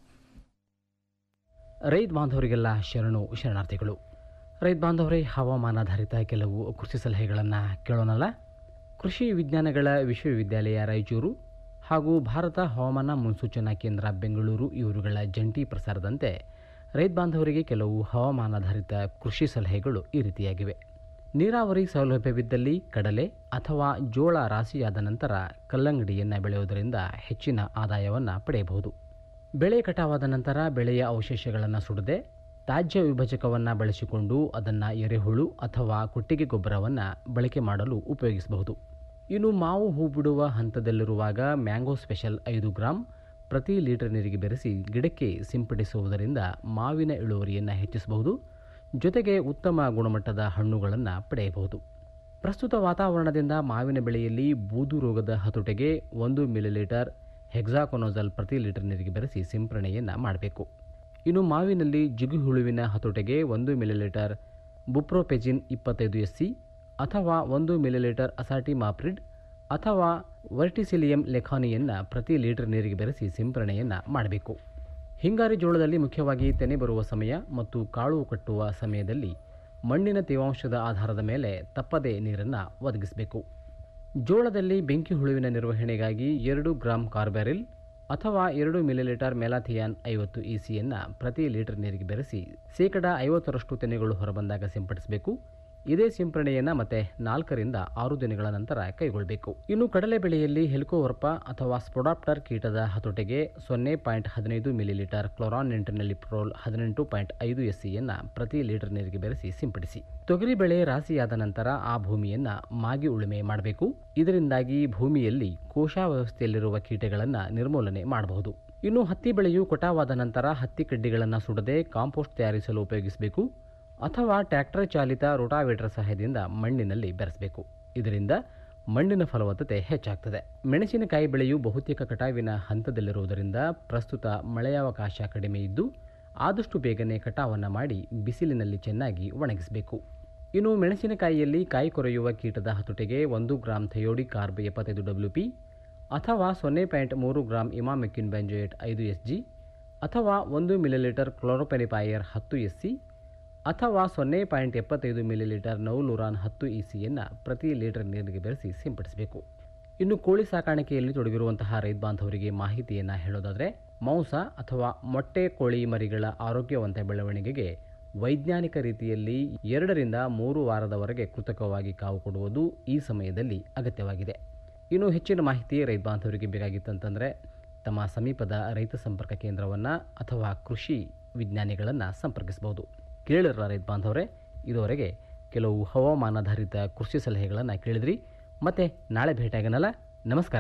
ರೈತ ಬಾಂಧವರಿಗೆಲ್ಲ ಶರಣು ಶರಣಾರ್ಥಿಗಳು ರೈತ ಬಾಂಧವರೇ ಹವಾಮಾನಾಧಾರಿತ ಕೆಲವು ಕೃಷಿ ಸಲಹೆಗಳನ್ನು ಕೇಳೋಣಲ್ಲ ಕೃಷಿ ವಿಜ್ಞಾನಗಳ ವಿಶ್ವವಿದ್ಯಾಲಯ ರಾಯಚೂರು ಹಾಗೂ ಭಾರತ ಹವಾಮಾನ ಮುನ್ಸೂಚನಾ ಕೇಂದ್ರ ಬೆಂಗಳೂರು ಇವರುಗಳ ಜಂಟಿ ಪ್ರಸಾರದಂತೆ ರೈತ ಬಾಂಧವರಿಗೆ ಕೆಲವು ಹವಾಮಾನಾಧಾರಿತ ಕೃಷಿ ಸಲಹೆಗಳು ಈ ರೀತಿಯಾಗಿವೆ ನೀರಾವರಿ ಸೌಲಭ್ಯವಿದ್ದಲ್ಲಿ ಕಡಲೆ ಅಥವಾ ಜೋಳ ರಾಶಿಯಾದ ನಂತರ ಕಲ್ಲಂಗಡಿಯನ್ನು ಬೆಳೆಯುವುದರಿಂದ ಹೆಚ್ಚಿನ ಆದಾಯವನ್ನು ಪಡೆಯಬಹುದು ಬೆಳೆ ಕಟಾವಾದ ನಂತರ ಬೆಳೆಯ ಅವಶೇಷಗಳನ್ನು ಸುಡದೆ ತ್ಯಾಜ್ಯ ವಿಭಜಕವನ್ನು ಬಳಸಿಕೊಂಡು ಅದನ್ನು ಎರೆಹುಳು ಅಥವಾ ಕೊಟ್ಟಿಗೆ ಗೊಬ್ಬರವನ್ನು ಬಳಕೆ ಮಾಡಲು ಉಪಯೋಗಿಸಬಹುದು ಇನ್ನು ಮಾವು ಹೂ ಬಿಡುವ ಹಂತದಲ್ಲಿರುವಾಗ ಮ್ಯಾಂಗೋ ಸ್ಪೆಷಲ್ ಐದು ಗ್ರಾಂ ಪ್ರತಿ ಲೀಟರ್ ನೀರಿಗೆ ಬೆರೆಸಿ ಗಿಡಕ್ಕೆ ಸಿಂಪಡಿಸುವುದರಿಂದ ಮಾವಿನ ಇಳುವರಿಯನ್ನು ಹೆಚ್ಚಿಸಬಹುದು ಜೊತೆಗೆ ಉತ್ತಮ ಗುಣಮಟ್ಟದ ಹಣ್ಣುಗಳನ್ನು ಪಡೆಯಬಹುದು ಪ್ರಸ್ತುತ ವಾತಾವರಣದಿಂದ ಮಾವಿನ ಬೆಳೆಯಲ್ಲಿ ಬೂದು ರೋಗದ ಹತೋಟೆಗೆ ಒಂದು ಮಿಲಿಲೀಟರ್ ಹೆಕ್ಸಾಕೊನೋಜಲ್ ಪ್ರತಿ ಲೀಟರ್ ನೀರಿಗೆ ಬೆರೆಸಿ ಸಿಂಪರಣೆಯನ್ನು ಮಾಡಬೇಕು ಇನ್ನು ಮಾವಿನಲ್ಲಿ ಜಿಗು ಹುಳುವಿನ ಹತೋಟೆಗೆ ಒಂದು ಮಿಲಿಲೀಟರ್ ಬುಪ್ರೋಪೆಜಿನ್ ಇಪ್ಪತ್ತೈದು ಎಸ್ ಸಿ ಅಥವಾ ಒಂದು ಮಿಲಿಲೀಟರ್ ಅಸಾಟಿ ಮಾಪ್ರಿಡ್ ಅಥವಾ ವರ್ಟಿಸಿಲಿಯಂ ಲೆಖಾನಿಯನ್ನು ಪ್ರತಿ ಲೀಟರ್ ನೀರಿಗೆ ಬೆರೆಸಿ ಸಿಂಪರಣೆಯನ್ನು ಮಾಡಬೇಕು ಹಿಂಗಾರಿ ಜೋಳದಲ್ಲಿ ಮುಖ್ಯವಾಗಿ ತೆನೆ ಬರುವ ಸಮಯ ಮತ್ತು ಕಾಳು ಕಟ್ಟುವ ಸಮಯದಲ್ಲಿ ಮಣ್ಣಿನ ತೇವಾಂಶದ ಆಧಾರದ ಮೇಲೆ ತಪ್ಪದೇ ನೀರನ್ನು ಒದಗಿಸಬೇಕು ಜೋಳದಲ್ಲಿ ಬೆಂಕಿ ಹುಳುವಿನ ನಿರ್ವಹಣೆಗಾಗಿ ಎರಡು ಗ್ರಾಂ ಕಾರ್ಬ್ಯಾರಿಲ್ ಅಥವಾ ಎರಡು ಮಿಲಿಲೀಟರ್ ಮೆಲಾಥಿಯಾನ್ ಐವತ್ತು ಇಸಿಯನ್ನು ಪ್ರತಿ ಲೀಟರ್ ನೀರಿಗೆ ಬೆರೆಸಿ ಶೇಕಡ ಐವತ್ತರಷ್ಟು ತೆನೆಗಳು ಹೊರಬಂದಾಗ ಸಿಂಪಡಿಸಬೇಕು ಇದೇ ಸಿಂಪರಣೆಯನ್ನು ಮತ್ತೆ ನಾಲ್ಕರಿಂದ ಆರು ದಿನಗಳ ನಂತರ ಕೈಗೊಳ್ಳಬೇಕು ಇನ್ನು ಕಡಲೆ ಬೆಳೆಯಲ್ಲಿ ಹೆಲಿಕೋವರ್ಪ ಅಥವಾ ಸ್ಪೊಡಾಪ್ಟರ್ ಕೀಟದ ಹತೋಟೆಗೆ ಸೊನ್ನೆ ಪಾಯಿಂಟ್ ಹದಿನೈದು ಮಿಲಿಲೀಟರ್ ಕ್ಲೋರಾನ್ ಪ್ರೋಲ್ ಹದಿನೆಂಟು ಪಾಯಿಂಟ್ ಐದು ಎಸ್ಸಿಯನ್ನು ಪ್ರತಿ ಲೀಟರ್ ನೀರಿಗೆ ಬೆರೆಸಿ ಸಿಂಪಡಿಸಿ ತೊಗರಿ ಬೆಳೆ ರಾಶಿಯಾದ ನಂತರ ಆ ಭೂಮಿಯನ್ನು ಮಾಗಿ ಉಳುಮೆ ಮಾಡಬೇಕು ಇದರಿಂದಾಗಿ ಭೂಮಿಯಲ್ಲಿ ಕೋಶಾವ್ಯವಸ್ಥೆಯಲ್ಲಿರುವ ಕೀಟಗಳನ್ನು ನಿರ್ಮೂಲನೆ ಮಾಡಬಹುದು ಇನ್ನು ಹತ್ತಿ ಬೆಳೆಯು ಕಟಾವಾದ ನಂತರ ಹತ್ತಿ ಕಡ್ಡಿಗಳನ್ನು ಸುಡದೆ ಕಾಂಪೋಸ್ಟ್ ತಯಾರಿಸಲು ಉಪಯೋಗಿಸಬೇಕು ಅಥವಾ ಟ್ರ್ಯಾಕ್ಟರ್ ಚಾಲಿತ ರೋಟಾವೇಟರ್ ಸಹಾಯದಿಂದ ಮಣ್ಣಿನಲ್ಲಿ ಬೆರೆಸಬೇಕು ಇದರಿಂದ ಮಣ್ಣಿನ ಫಲವತ್ತತೆ ಹೆಚ್ಚಾಗ್ತದೆ ಮೆಣಸಿನಕಾಯಿ ಬೆಳೆಯು ಬಹುತೇಕ ಕಟಾವಿನ ಹಂತದಲ್ಲಿರುವುದರಿಂದ ಪ್ರಸ್ತುತ ಮಳೆಯಾವಕಾಶ ಕಡಿಮೆ ಇದ್ದು ಆದಷ್ಟು ಬೇಗನೆ ಕಟಾವನ್ನು ಮಾಡಿ ಬಿಸಿಲಿನಲ್ಲಿ ಚೆನ್ನಾಗಿ ಒಣಗಿಸಬೇಕು ಇನ್ನು ಮೆಣಸಿನಕಾಯಿಯಲ್ಲಿ ಕಾಯಿ ಕೊರೆಯುವ ಕೀಟದ ಹತೋಟಿಗೆ ಒಂದು ಗ್ರಾಂ ಥಯೋಡಿ ಕಾರ್ಬ್ ಎಪ್ಪತ್ತೈದು ಡಬ್ಲ್ಯೂ ಪಿ ಅಥವಾ ಸೊನ್ನೆ ಪಾಯಿಂಟ್ ಮೂರು ಗ್ರಾಂ ಇಮಾಮೆಕ್ಕಿನ್ ಬೆಂಜೋಯೇಟ್ ಐದು ಎಸ್ ಜಿ ಅಥವಾ ಒಂದು ಮಿಲಿಲೀಟರ್ ಕ್ಲೋರೋಪೆನಿಪಾಯರ್ ಹತ್ತು ಎಸ್ ಸಿ ಅಥವಾ ಸೊನ್ನೆ ಪಾಯಿಂಟ್ ಎಪ್ಪತ್ತೈದು ಮಿಲಿಲೀಟರ್ ನೌಲುರಾನ್ ಹತ್ತು ಇ ಸಿಯನ್ನು ಪ್ರತಿ ಲೀಟರ್ ನೀರಿಗೆ ಬೆರೆಸಿ ಸಿಂಪಡಿಸಬೇಕು ಇನ್ನು ಕೋಳಿ ಸಾಕಾಣಿಕೆಯಲ್ಲಿ ತೊಡಗಿರುವಂತಹ ರೈತ ಬಾಂಧವರಿಗೆ ಮಾಹಿತಿಯನ್ನು ಹೇಳೋದಾದರೆ ಮಾಂಸ ಅಥವಾ ಮೊಟ್ಟೆ ಕೋಳಿ ಮರಿಗಳ ಆರೋಗ್ಯವಂತ ಬೆಳವಣಿಗೆಗೆ ವೈಜ್ಞಾನಿಕ ರೀತಿಯಲ್ಲಿ ಎರಡರಿಂದ ಮೂರು ವಾರದವರೆಗೆ ಕೃತಕವಾಗಿ ಕಾವು ಕೊಡುವುದು ಈ ಸಮಯದಲ್ಲಿ ಅಗತ್ಯವಾಗಿದೆ ಇನ್ನು ಹೆಚ್ಚಿನ ಮಾಹಿತಿ ರೈತ ಬಾಂಧವರಿಗೆ ಬೇಕಾಗಿತ್ತಂತಂದರೆ ತಮ್ಮ ಸಮೀಪದ ರೈತ ಸಂಪರ್ಕ ಕೇಂದ್ರವನ್ನು ಅಥವಾ ಕೃಷಿ ವಿಜ್ಞಾನಿಗಳನ್ನು ಸಂಪರ್ಕಿಸಬಹುದು ಕೇಳಿರ ರೈತ ಬಾಂಧವರೇ ಇದುವರೆಗೆ ಕೆಲವು ಹವಾಮಾನಾಧಾರಿತ ಕೃಷಿ ಸಲಹೆಗಳನ್ನು ಕೇಳಿದ್ರಿ ಮತ್ತೆ ನಾಳೆ ಭೇಟಿಯಾಗನಲ್ಲ ನಮಸ್ಕಾರ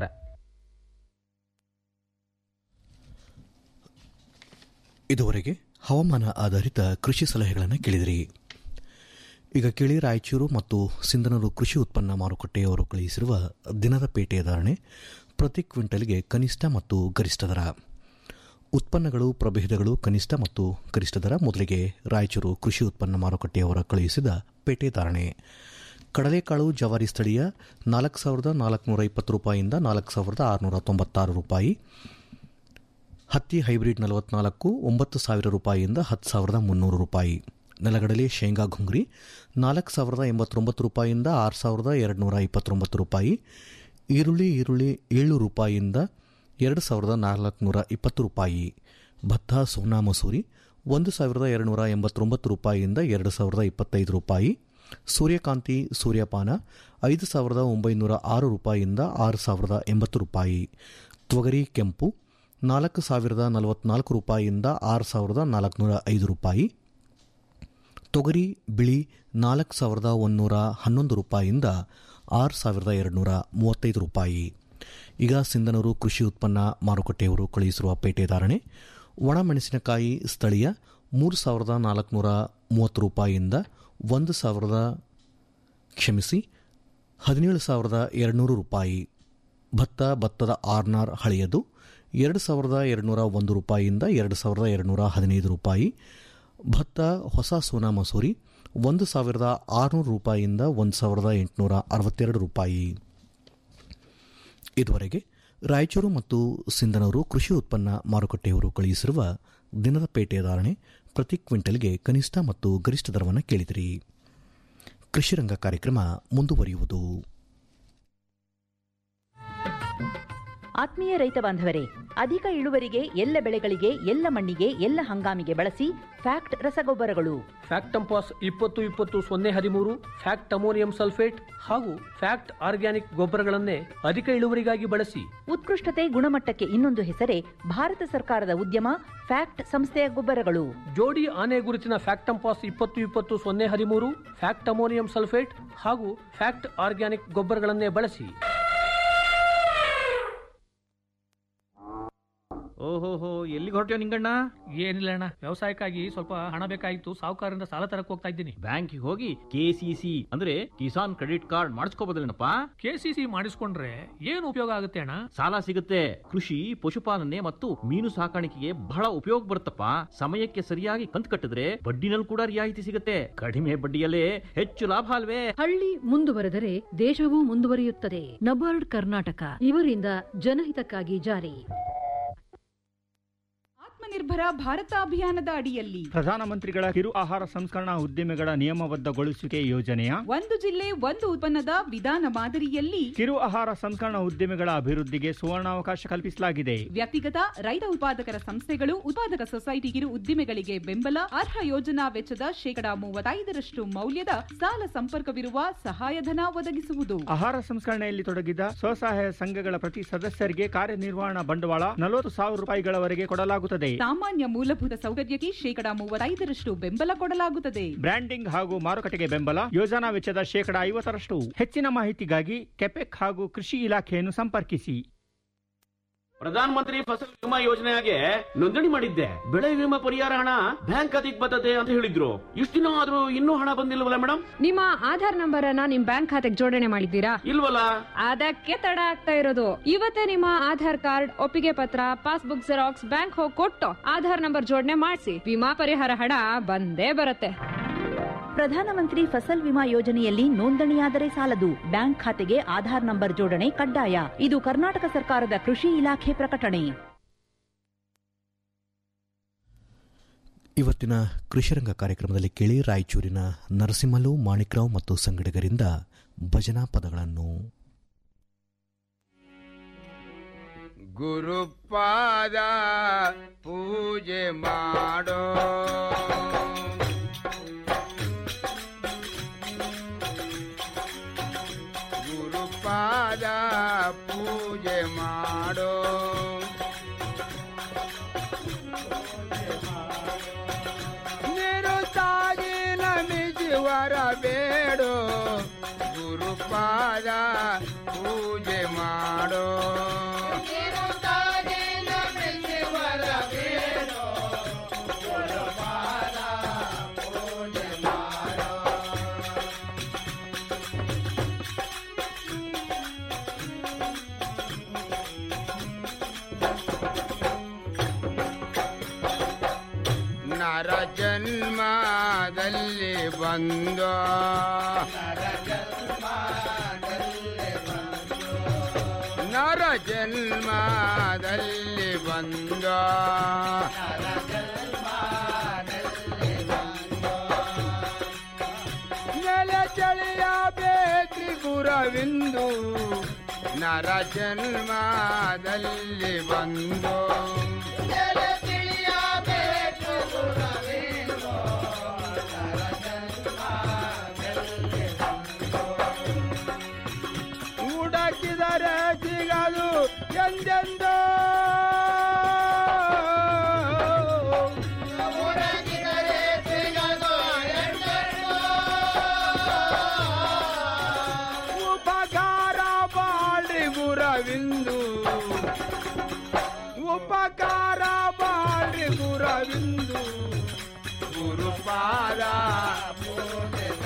ಇದುವರೆಗೆ ಹವಾಮಾನ ಆಧಾರಿತ ಕೃಷಿ ಸಲಹೆಗಳನ್ನು ಕೇಳಿದಿರಿ ಈಗ ಕೇಳಿ ರಾಯಚೂರು ಮತ್ತು ಸಿಂಧನೂರು ಕೃಷಿ ಉತ್ಪನ್ನ ಮಾರುಕಟ್ಟೆಯವರು ಕಳುಹಿಸಿರುವ ದಿನದ ಪೇಟೆಯ ಧಾರಣೆ ಪ್ರತಿ ಕ್ವಿಂಟಲ್ಗೆ ಕನಿಷ್ಠ ಮತ್ತು ಗರಿಷ್ಠ ದರ ಉತ್ಪನ್ನಗಳು ಪ್ರಭೇದಗಳು ಕನಿಷ್ಠ ಮತ್ತು ಗರಿಷ್ಠ ದರ ಮೊದಲಿಗೆ ರಾಯಚೂರು ಕೃಷಿ ಉತ್ಪನ್ನ ಮಾರುಕಟ್ಟೆಯವರ ಕಳುಹಿಸಿದ ಪೇಟೆ ಧಾರಣೆ ಕಡಲೆಕಾಳು ಜವಾರಿ ಸ್ಥಳೀಯ ನಾಲ್ಕು ಸಾವಿರದ ನಾಲ್ಕುನೂರ ಇಪ್ಪತ್ತು ರೂಪಾಯಿಯಿಂದ ನಾಲ್ಕು ಸಾವಿರದ ಆರುನೂರ ತೊಂಬತ್ತಾರು ರೂಪಾಯಿ ಹತ್ತಿ ಹೈಬ್ರಿಡ್ ನಲವತ್ನಾಲ್ಕು ಒಂಬತ್ತು ಸಾವಿರ ರೂಪಾಯಿಯಿಂದ ಹತ್ತು ಸಾವಿರದ ಮುನ್ನೂರು ರೂಪಾಯಿ ನೆಲಗಡಲೆ ಶೇಂಗಾ ಘುಂಗ್ರಿ ನಾಲ್ಕು ಸಾವಿರದ ಎಂಬತ್ತೊಂಬತ್ತು ರೂಪಾಯಿಯಿಂದ ಆರು ಸಾವಿರದ ಎರಡು ನೂರ ಇಪ್ಪತ್ತೊಂಬತ್ತು ರೂಪಾಯಿ ಈರುಳ್ಳಿ ಈರುಳ್ಳಿ ಏಳು ರೂಪಾಯಿಯಿಂದ ಎರಡು ಸಾವಿರದ ನಾಲ್ಕುನೂರ ಇಪ್ಪತ್ತು ರೂಪಾಯಿ ಭತ್ತ ಸೋನಾ ಮಸೂರಿ ಒಂದು ಸಾವಿರದ ಎರಡುನೂರ ಎಂಬತ್ತೊಂಬತ್ತು ರೂಪಾಯಿಯಿಂದ ಎರಡು ಸಾವಿರದ ಇಪ್ಪತ್ತೈದು ರೂಪಾಯಿ ಸೂರ್ಯಕಾಂತಿ ಸೂರ್ಯಪಾನ ಐದು ಸಾವಿರದ ಒಂಬೈನೂರ ಆರು ರೂಪಾಯಿಯಿಂದ ಆರು ಸಾವಿರದ ಎಂಬತ್ತು ರೂಪಾಯಿ ತೊಗರಿ ಕೆಂಪು ನಾಲ್ಕು ಸಾವಿರದ ನಲವತ್ನಾಲ್ಕು ರೂಪಾಯಿಯಿಂದ ಆರು ಸಾವಿರದ ನಾಲ್ಕುನೂರ ಐದು ರೂಪಾಯಿ ತೊಗರಿ ಬಿಳಿ ನಾಲ್ಕು ಸಾವಿರದ ಒಂದೂರ ಹನ್ನೊಂದು ರೂಪಾಯಿಯಿಂದ ಆರು ಸಾವಿರದ ಎರಡುನೂರ ಮೂವತ್ತೈದು ರೂಪಾಯಿ ಈಗ ಸಿಂಧನೂರು ಕೃಷಿ ಉತ್ಪನ್ನ ಮಾರುಕಟ್ಟೆಯವರು ಕಳುಹಿಸಿರುವ ಪೇಟೆ ಧಾರಣೆ ಒಣಮೆಣಸಿನಕಾಯಿ ಸ್ಥಳೀಯ ಮೂರು ಸಾವಿರದ ನಾಲ್ಕುನೂರ ಮೂವತ್ತು ರೂಪಾಯಿಯಿಂದ ಒಂದು ಸಾವಿರದ ಕ್ಷಮಿಸಿ ಹದಿನೇಳು ಸಾವಿರದ ಎರಡುನೂರು ರೂಪಾಯಿ ಭತ್ತ ಭತ್ತದ ಆರ್ನಾರ್ ಹಳೆಯದು ಎರಡು ಸಾವಿರದ ಎರಡುನೂರ ಒಂದು ರೂಪಾಯಿಯಿಂದ ಎರಡು ಸಾವಿರದ ಎರಡುನೂರ ಹದಿನೈದು ರೂಪಾಯಿ ಭತ್ತ ಹೊಸ ಸೋನಾ ಮಸೂರಿ ಒಂದು ಸಾವಿರದ ಆರುನೂರು ರೂಪಾಯಿಯಿಂದ ಒಂದು ಸಾವಿರದ ಎಂಟುನೂರ ಅರವತ್ತೆರಡು ರೂಪಾಯಿ ಇದುವರೆಗೆ ರಾಯಚೂರು ಮತ್ತು ಸಿಂಧನೂರು ಕೃಷಿ ಉತ್ಪನ್ನ ಮಾರುಕಟ್ಟೆಯವರು ಕಳುಹಿಸಿರುವ ದಿನದ ಪೇಟೆಯ ಧಾರಣೆ ಪ್ರತಿ ಕ್ವಿಂಟಲ್ಗೆ ಕನಿಷ್ಠ ಮತ್ತು ಗರಿಷ್ಠ ದರವನ್ನು ಕೇಳಿದಿರಿ ಕೃಷಿರಂಗ ಕಾರ್ಯಕ್ರಮ ಮುಂದುವರಿಯುವುದು ಆತ್ಮೀಯ ರೈತ ಬಾಂಧವರೇ ಅಧಿಕ ಇಳುವರಿಗೆ ಎಲ್ಲ ಬೆಳೆಗಳಿಗೆ ಎಲ್ಲ ಮಣ್ಣಿಗೆ ಎಲ್ಲ ಹಂಗಾಮಿಗೆ ಬಳಸಿ ಫ್ಯಾಕ್ಟ್ ರಸಗೊಬ್ಬರಗಳು ಫ್ಯಾಕ್ಟಂಪಾಸ್ ಇಪ್ಪತ್ತು ಇಪ್ಪತ್ತು ಸೊನ್ನೆ ಹದಿಮೂರು ಫ್ಯಾಕ್ಟ್ ಅಮೋನಿಯಂ ಸಲ್ಫೇಟ್ ಹಾಗೂ ಫ್ಯಾಕ್ಟ್ ಆರ್ಗ್ಯಾನಿಕ್ ಗೊಬ್ಬರಗಳನ್ನೇ ಅಧಿಕ ಇಳುವರಿಗಾಗಿ ಬಳಸಿ ಉತ್ಕೃಷ್ಟತೆ ಗುಣಮಟ್ಟಕ್ಕೆ ಇನ್ನೊಂದು ಹೆಸರೇ ಭಾರತ ಸರ್ಕಾರದ ಉದ್ಯಮ ಫ್ಯಾಕ್ಟ್ ಸಂಸ್ಥೆಯ ಗೊಬ್ಬರಗಳು ಜೋಡಿ ಆನೆ ಗುರುತಿನ ಫ್ಯಾಕ್ಟಂಪಾಸ್ ಇಪ್ಪತ್ತು ಇಪ್ಪತ್ತು ಸೊನ್ನೆ ಹದಿಮೂರು ಫ್ಯಾಕ್ಟ್ ಅಮೋನಿಯಂ ಸಲ್ಫೇಟ್ ಹಾಗೂ ಫ್ಯಾಕ್ಟ್ ಆರ್ಗ್ಯಾನಿಕ್ ಗೊಬ್ಬರಗಳನ್ನೇ ಬಳಸಿ ಓಹೋಹೋ ಎಲ್ಲಿಗೆ ಹೊರಟ್ಯೋ ನಿಂಗಣ್ಣ ಏನಿಲ್ಲ ಅಣ್ಣ ವ್ಯವಸಾಯಕ್ಕಾಗಿ ಸ್ವಲ್ಪ ಹಣ ಬೇಕಾಗಿತ್ತು ಸಾಹುಕಾರರಿಂದ ಸಾಲ ತರಕ್ ಹೋಗ್ತಾ ಇದ್ದೀನಿ ಬ್ಯಾಂಕಿಗೆ ಹೋಗಿ ಕೆಸಿಸಿ ಅಂದ್ರೆ ಕಿಸಾನ್ ಕ್ರೆಡಿಟ್ ಕಾರ್ಡ್ ಮಾಡಿಸ್ಕೋಬೋದಲ್ಲೇನಪ್ಪ ಕೆಸಿಸಿ ಮಾಡಿಸ್ಕೊಂಡ್ರೆ ಏನು ಉಪಯೋಗ ಆಗುತ್ತೆ ಅಣ್ಣ ಸಾಲ ಸಿಗುತ್ತೆ ಕೃಷಿ ಪಶುಪಾಲನೆ ಮತ್ತು ಮೀನು ಸಾಕಾಣಿಕೆಗೆ ಬಹಳ ಉಪಯೋಗ ಬರುತ್ತಪ್ಪ ಸಮಯಕ್ಕೆ ಸರಿಯಾಗಿ ಕಂತು ಕಟ್ಟಿದ್ರೆ ಬಡ್ಡಿನಲ್ಲಿ ಕೂಡ ರಿಯಾಯಿತಿ ಸಿಗುತ್ತೆ ಕಡಿಮೆ ಬಡ್ಡಿಯಲ್ಲೇ ಹೆಚ್ಚು ಲಾಭ ಅಲ್ವೇ ಹಳ್ಳಿ ಮುಂದುವರೆದರೆ ದೇಶವೂ ಮುಂದುವರಿಯುತ್ತದೆ ನಬಾರ್ಡ್ ಕರ್ನಾಟಕ ಇವರಿಂದ ಜನಹಿತಕ್ಕಾಗಿ ಜಾರಿ ಆತ್ಮನಿರ್ಭರ ಭಾರತ ಅಭಿಯಾನದ ಅಡಿಯಲ್ಲಿ ಪ್ರಧಾನಮಂತ್ರಿಗಳ ಕಿರು ಆಹಾರ ಸಂಸ್ಕರಣಾ ಉದ್ದಿಮೆಗಳ ನಿಯಮಬದ್ಧಗೊಳಿಸುವಿಕೆ ಯೋಜನೆಯ ಒಂದು ಜಿಲ್ಲೆ ಒಂದು ಉತ್ಪನ್ನದ ವಿಧಾನ ಮಾದರಿಯಲ್ಲಿ ಕಿರು ಆಹಾರ ಸಂಸ್ಕರಣಾ ಉದ್ದಿಮೆಗಳ ಅಭಿವೃದ್ಧಿಗೆ ಸುವರ್ಣಾವಕಾಶ ಕಲ್ಪಿಸಲಾಗಿದೆ ವ್ಯಕ್ತಿಗತ ರೈತ ಉತ್ಪಾದಕರ ಸಂಸ್ಥೆಗಳು ಉತ್ಪಾದಕ ಸೊಸೈಟಿ ಕಿರು ಉದ್ದಿಮೆಗಳಿಗೆ ಬೆಂಬಲ ಅರ್ಹ ಯೋಜನಾ ವೆಚ್ಚದ ಶೇಕಡಾ ಮೂವತ್ತೈದರಷ್ಟು ಮೌಲ್ಯದ ಸಾಲ ಸಂಪರ್ಕವಿರುವ ಸಹಾಯಧನ ಒದಗಿಸುವುದು ಆಹಾರ ಸಂಸ್ಕರಣೆಯಲ್ಲಿ ತೊಡಗಿದ ಸ್ವಸಹಾಯ ಸಂಘಗಳ ಪ್ರತಿ ಸದಸ್ಯರಿಗೆ ಕಾರ್ಯನಿರ್ವಹಣಾ ಬಂಡವಾಳ ನಲವತ್ತು ಸಾವಿರ ರೂಪಾಯಿಗಳವರೆಗೆ ಕೊಡಲಾಗುತ್ತದೆ ಸಾಮಾನ್ಯ ಮೂಲಭೂತ ಸೌಕರ್ಯಕ್ಕೆ ಶೇಕಡಾ ಮೂವತ್ತೈದರಷ್ಟು ಬೆಂಬಲ ಕೊಡಲಾಗುತ್ತದೆ ಬ್ರ್ಯಾಂಡಿಂಗ್ ಹಾಗೂ ಮಾರುಕಟ್ಟೆಗೆ ಬೆಂಬಲ ಯೋಜನಾ ವೆಚ್ಚದ ಶೇಕಡಾ ಐವತ್ತರಷ್ಟು ಹೆಚ್ಚಿನ ಮಾಹಿತಿಗಾಗಿ ಕೆಪೆಕ್ ಹಾಗೂ ಕೃಷಿ ಇಲಾಖೆಯನ್ನು ಸಂಪರ್ಕಿಸಿ ಪ್ರಧಾನ ಮಂತ್ರಿ ಫಸಲ್ ವಿಮಾ ಯೋಜನೆಗೆ ನೋಂದಣಿ ಮಾಡಿದ್ದೆ ಬೆಳೆ ವಿಮಾ ಪರಿಹಾರ ಹಣ ಬ್ಯಾಂಕ್ ಖಾತೆಗೆ ಬರ್ತದೆ ಅಂತ ಹೇಳಿದ್ರು ಇಷ್ಟು ದಿನ ಆದ್ರೂ ಇನ್ನೂ ಹಣ ಬಂದಿಲ್ವಲ್ಲ ಮೇಡಮ್ ನಿಮ್ಮ ಆಧಾರ್ ನಂಬರ್ ಅನ್ನ ನಿಮ್ ಬ್ಯಾಂಕ್ ಖಾತೆಗೆ ಜೋಡಣೆ ಮಾಡಿದ್ದೀರಾ ಇಲ್ವಲ್ಲ ಅದಕ್ಕೆ ತಡ ಆಗ್ತಾ ಇರೋದು ಇವತ್ತೇ ನಿಮ್ಮ ಆಧಾರ್ ಕಾರ್ಡ್ ಒಪ್ಪಿಗೆ ಪತ್ರ ಪಾಸ್ಬುಕ್ ಜೆರಾಕ್ಸ್ ಬ್ಯಾಂಕ್ ಹೋಗಿ ಕೊಟ್ಟು ಆಧಾರ್ ನಂಬರ್ ಜೋಡಣೆ ಮಾಡಿಸಿ ವಿಮಾ ಪರಿಹಾರ ಹಣ ಬಂದೇ ಬರುತ್ತೆ ಪ್ರಧಾನಮಂತ್ರಿ ಫಸಲ್ ವಿಮಾ ಯೋಜನೆಯಲ್ಲಿ ನೋಂದಣಿಯಾದರೆ ಸಾಲದು ಬ್ಯಾಂಕ್ ಖಾತೆಗೆ ಆಧಾರ್ ನಂಬರ್ ಜೋಡಣೆ ಕಡ್ಡಾಯ ಇದು ಕರ್ನಾಟಕ ಸರ್ಕಾರದ ಕೃಷಿ ಇಲಾಖೆ ಪ್ರಕಟಣೆ ಇವತ್ತಿನ ಕೃಷಿರಂಗ ಕಾರ್ಯಕ್ರಮದಲ್ಲಿ ಕೇಳಿ ರಾಯಚೂರಿನ ನರಸಿಂಹಲು ಮಾಣಿಕ್ರಾವ್ ಮತ್ತು ಸಂಗಡಿಗರಿಂದ ಭಜನಾ ಪದಗಳನ್ನು ಗುರುಪಾದ ಪೂಜೆ ಮಾಡೋ ಗುರುಪಾದ ಪೂಜೆ ಮಾಡೋ ನಿರುತ್ತಾಗಿ ನಮಿಸಿ ವರ ಬೇಡೋ ಗುರುಪಾದ ಪೂಜೆ ಮಾಡೋ ನರ ಜನ್ಮದಲ್ಲಿ ಬಂದೋ ನರ ಜನ್ಮದಲ್ಲಿ ಬಂದೋ ನೆಲೆ ಚಳಿಯ ಬೇಕ್ರಿ ಗುರವಿಂದು ನರ ಜನ್ಮದಲ್ಲಿ ಬಂದೋ ನೆಲೆ ತಿಳಿಯ ಬೇಕು ಗುರವಿಂದು ಹುಡುಕಿದರೆ ಸಿಗದು ಎಂದೆಂದೋ ಹುಡುಕಿದರೆ ಸಿಗದು ಉಪಕಾರ ಬಾಳಿ ಗುರವಿಂದು ಉಪಕಾರ ಬಾಳಿ ಗುರವಿಂದು ಗುರುಪಾದ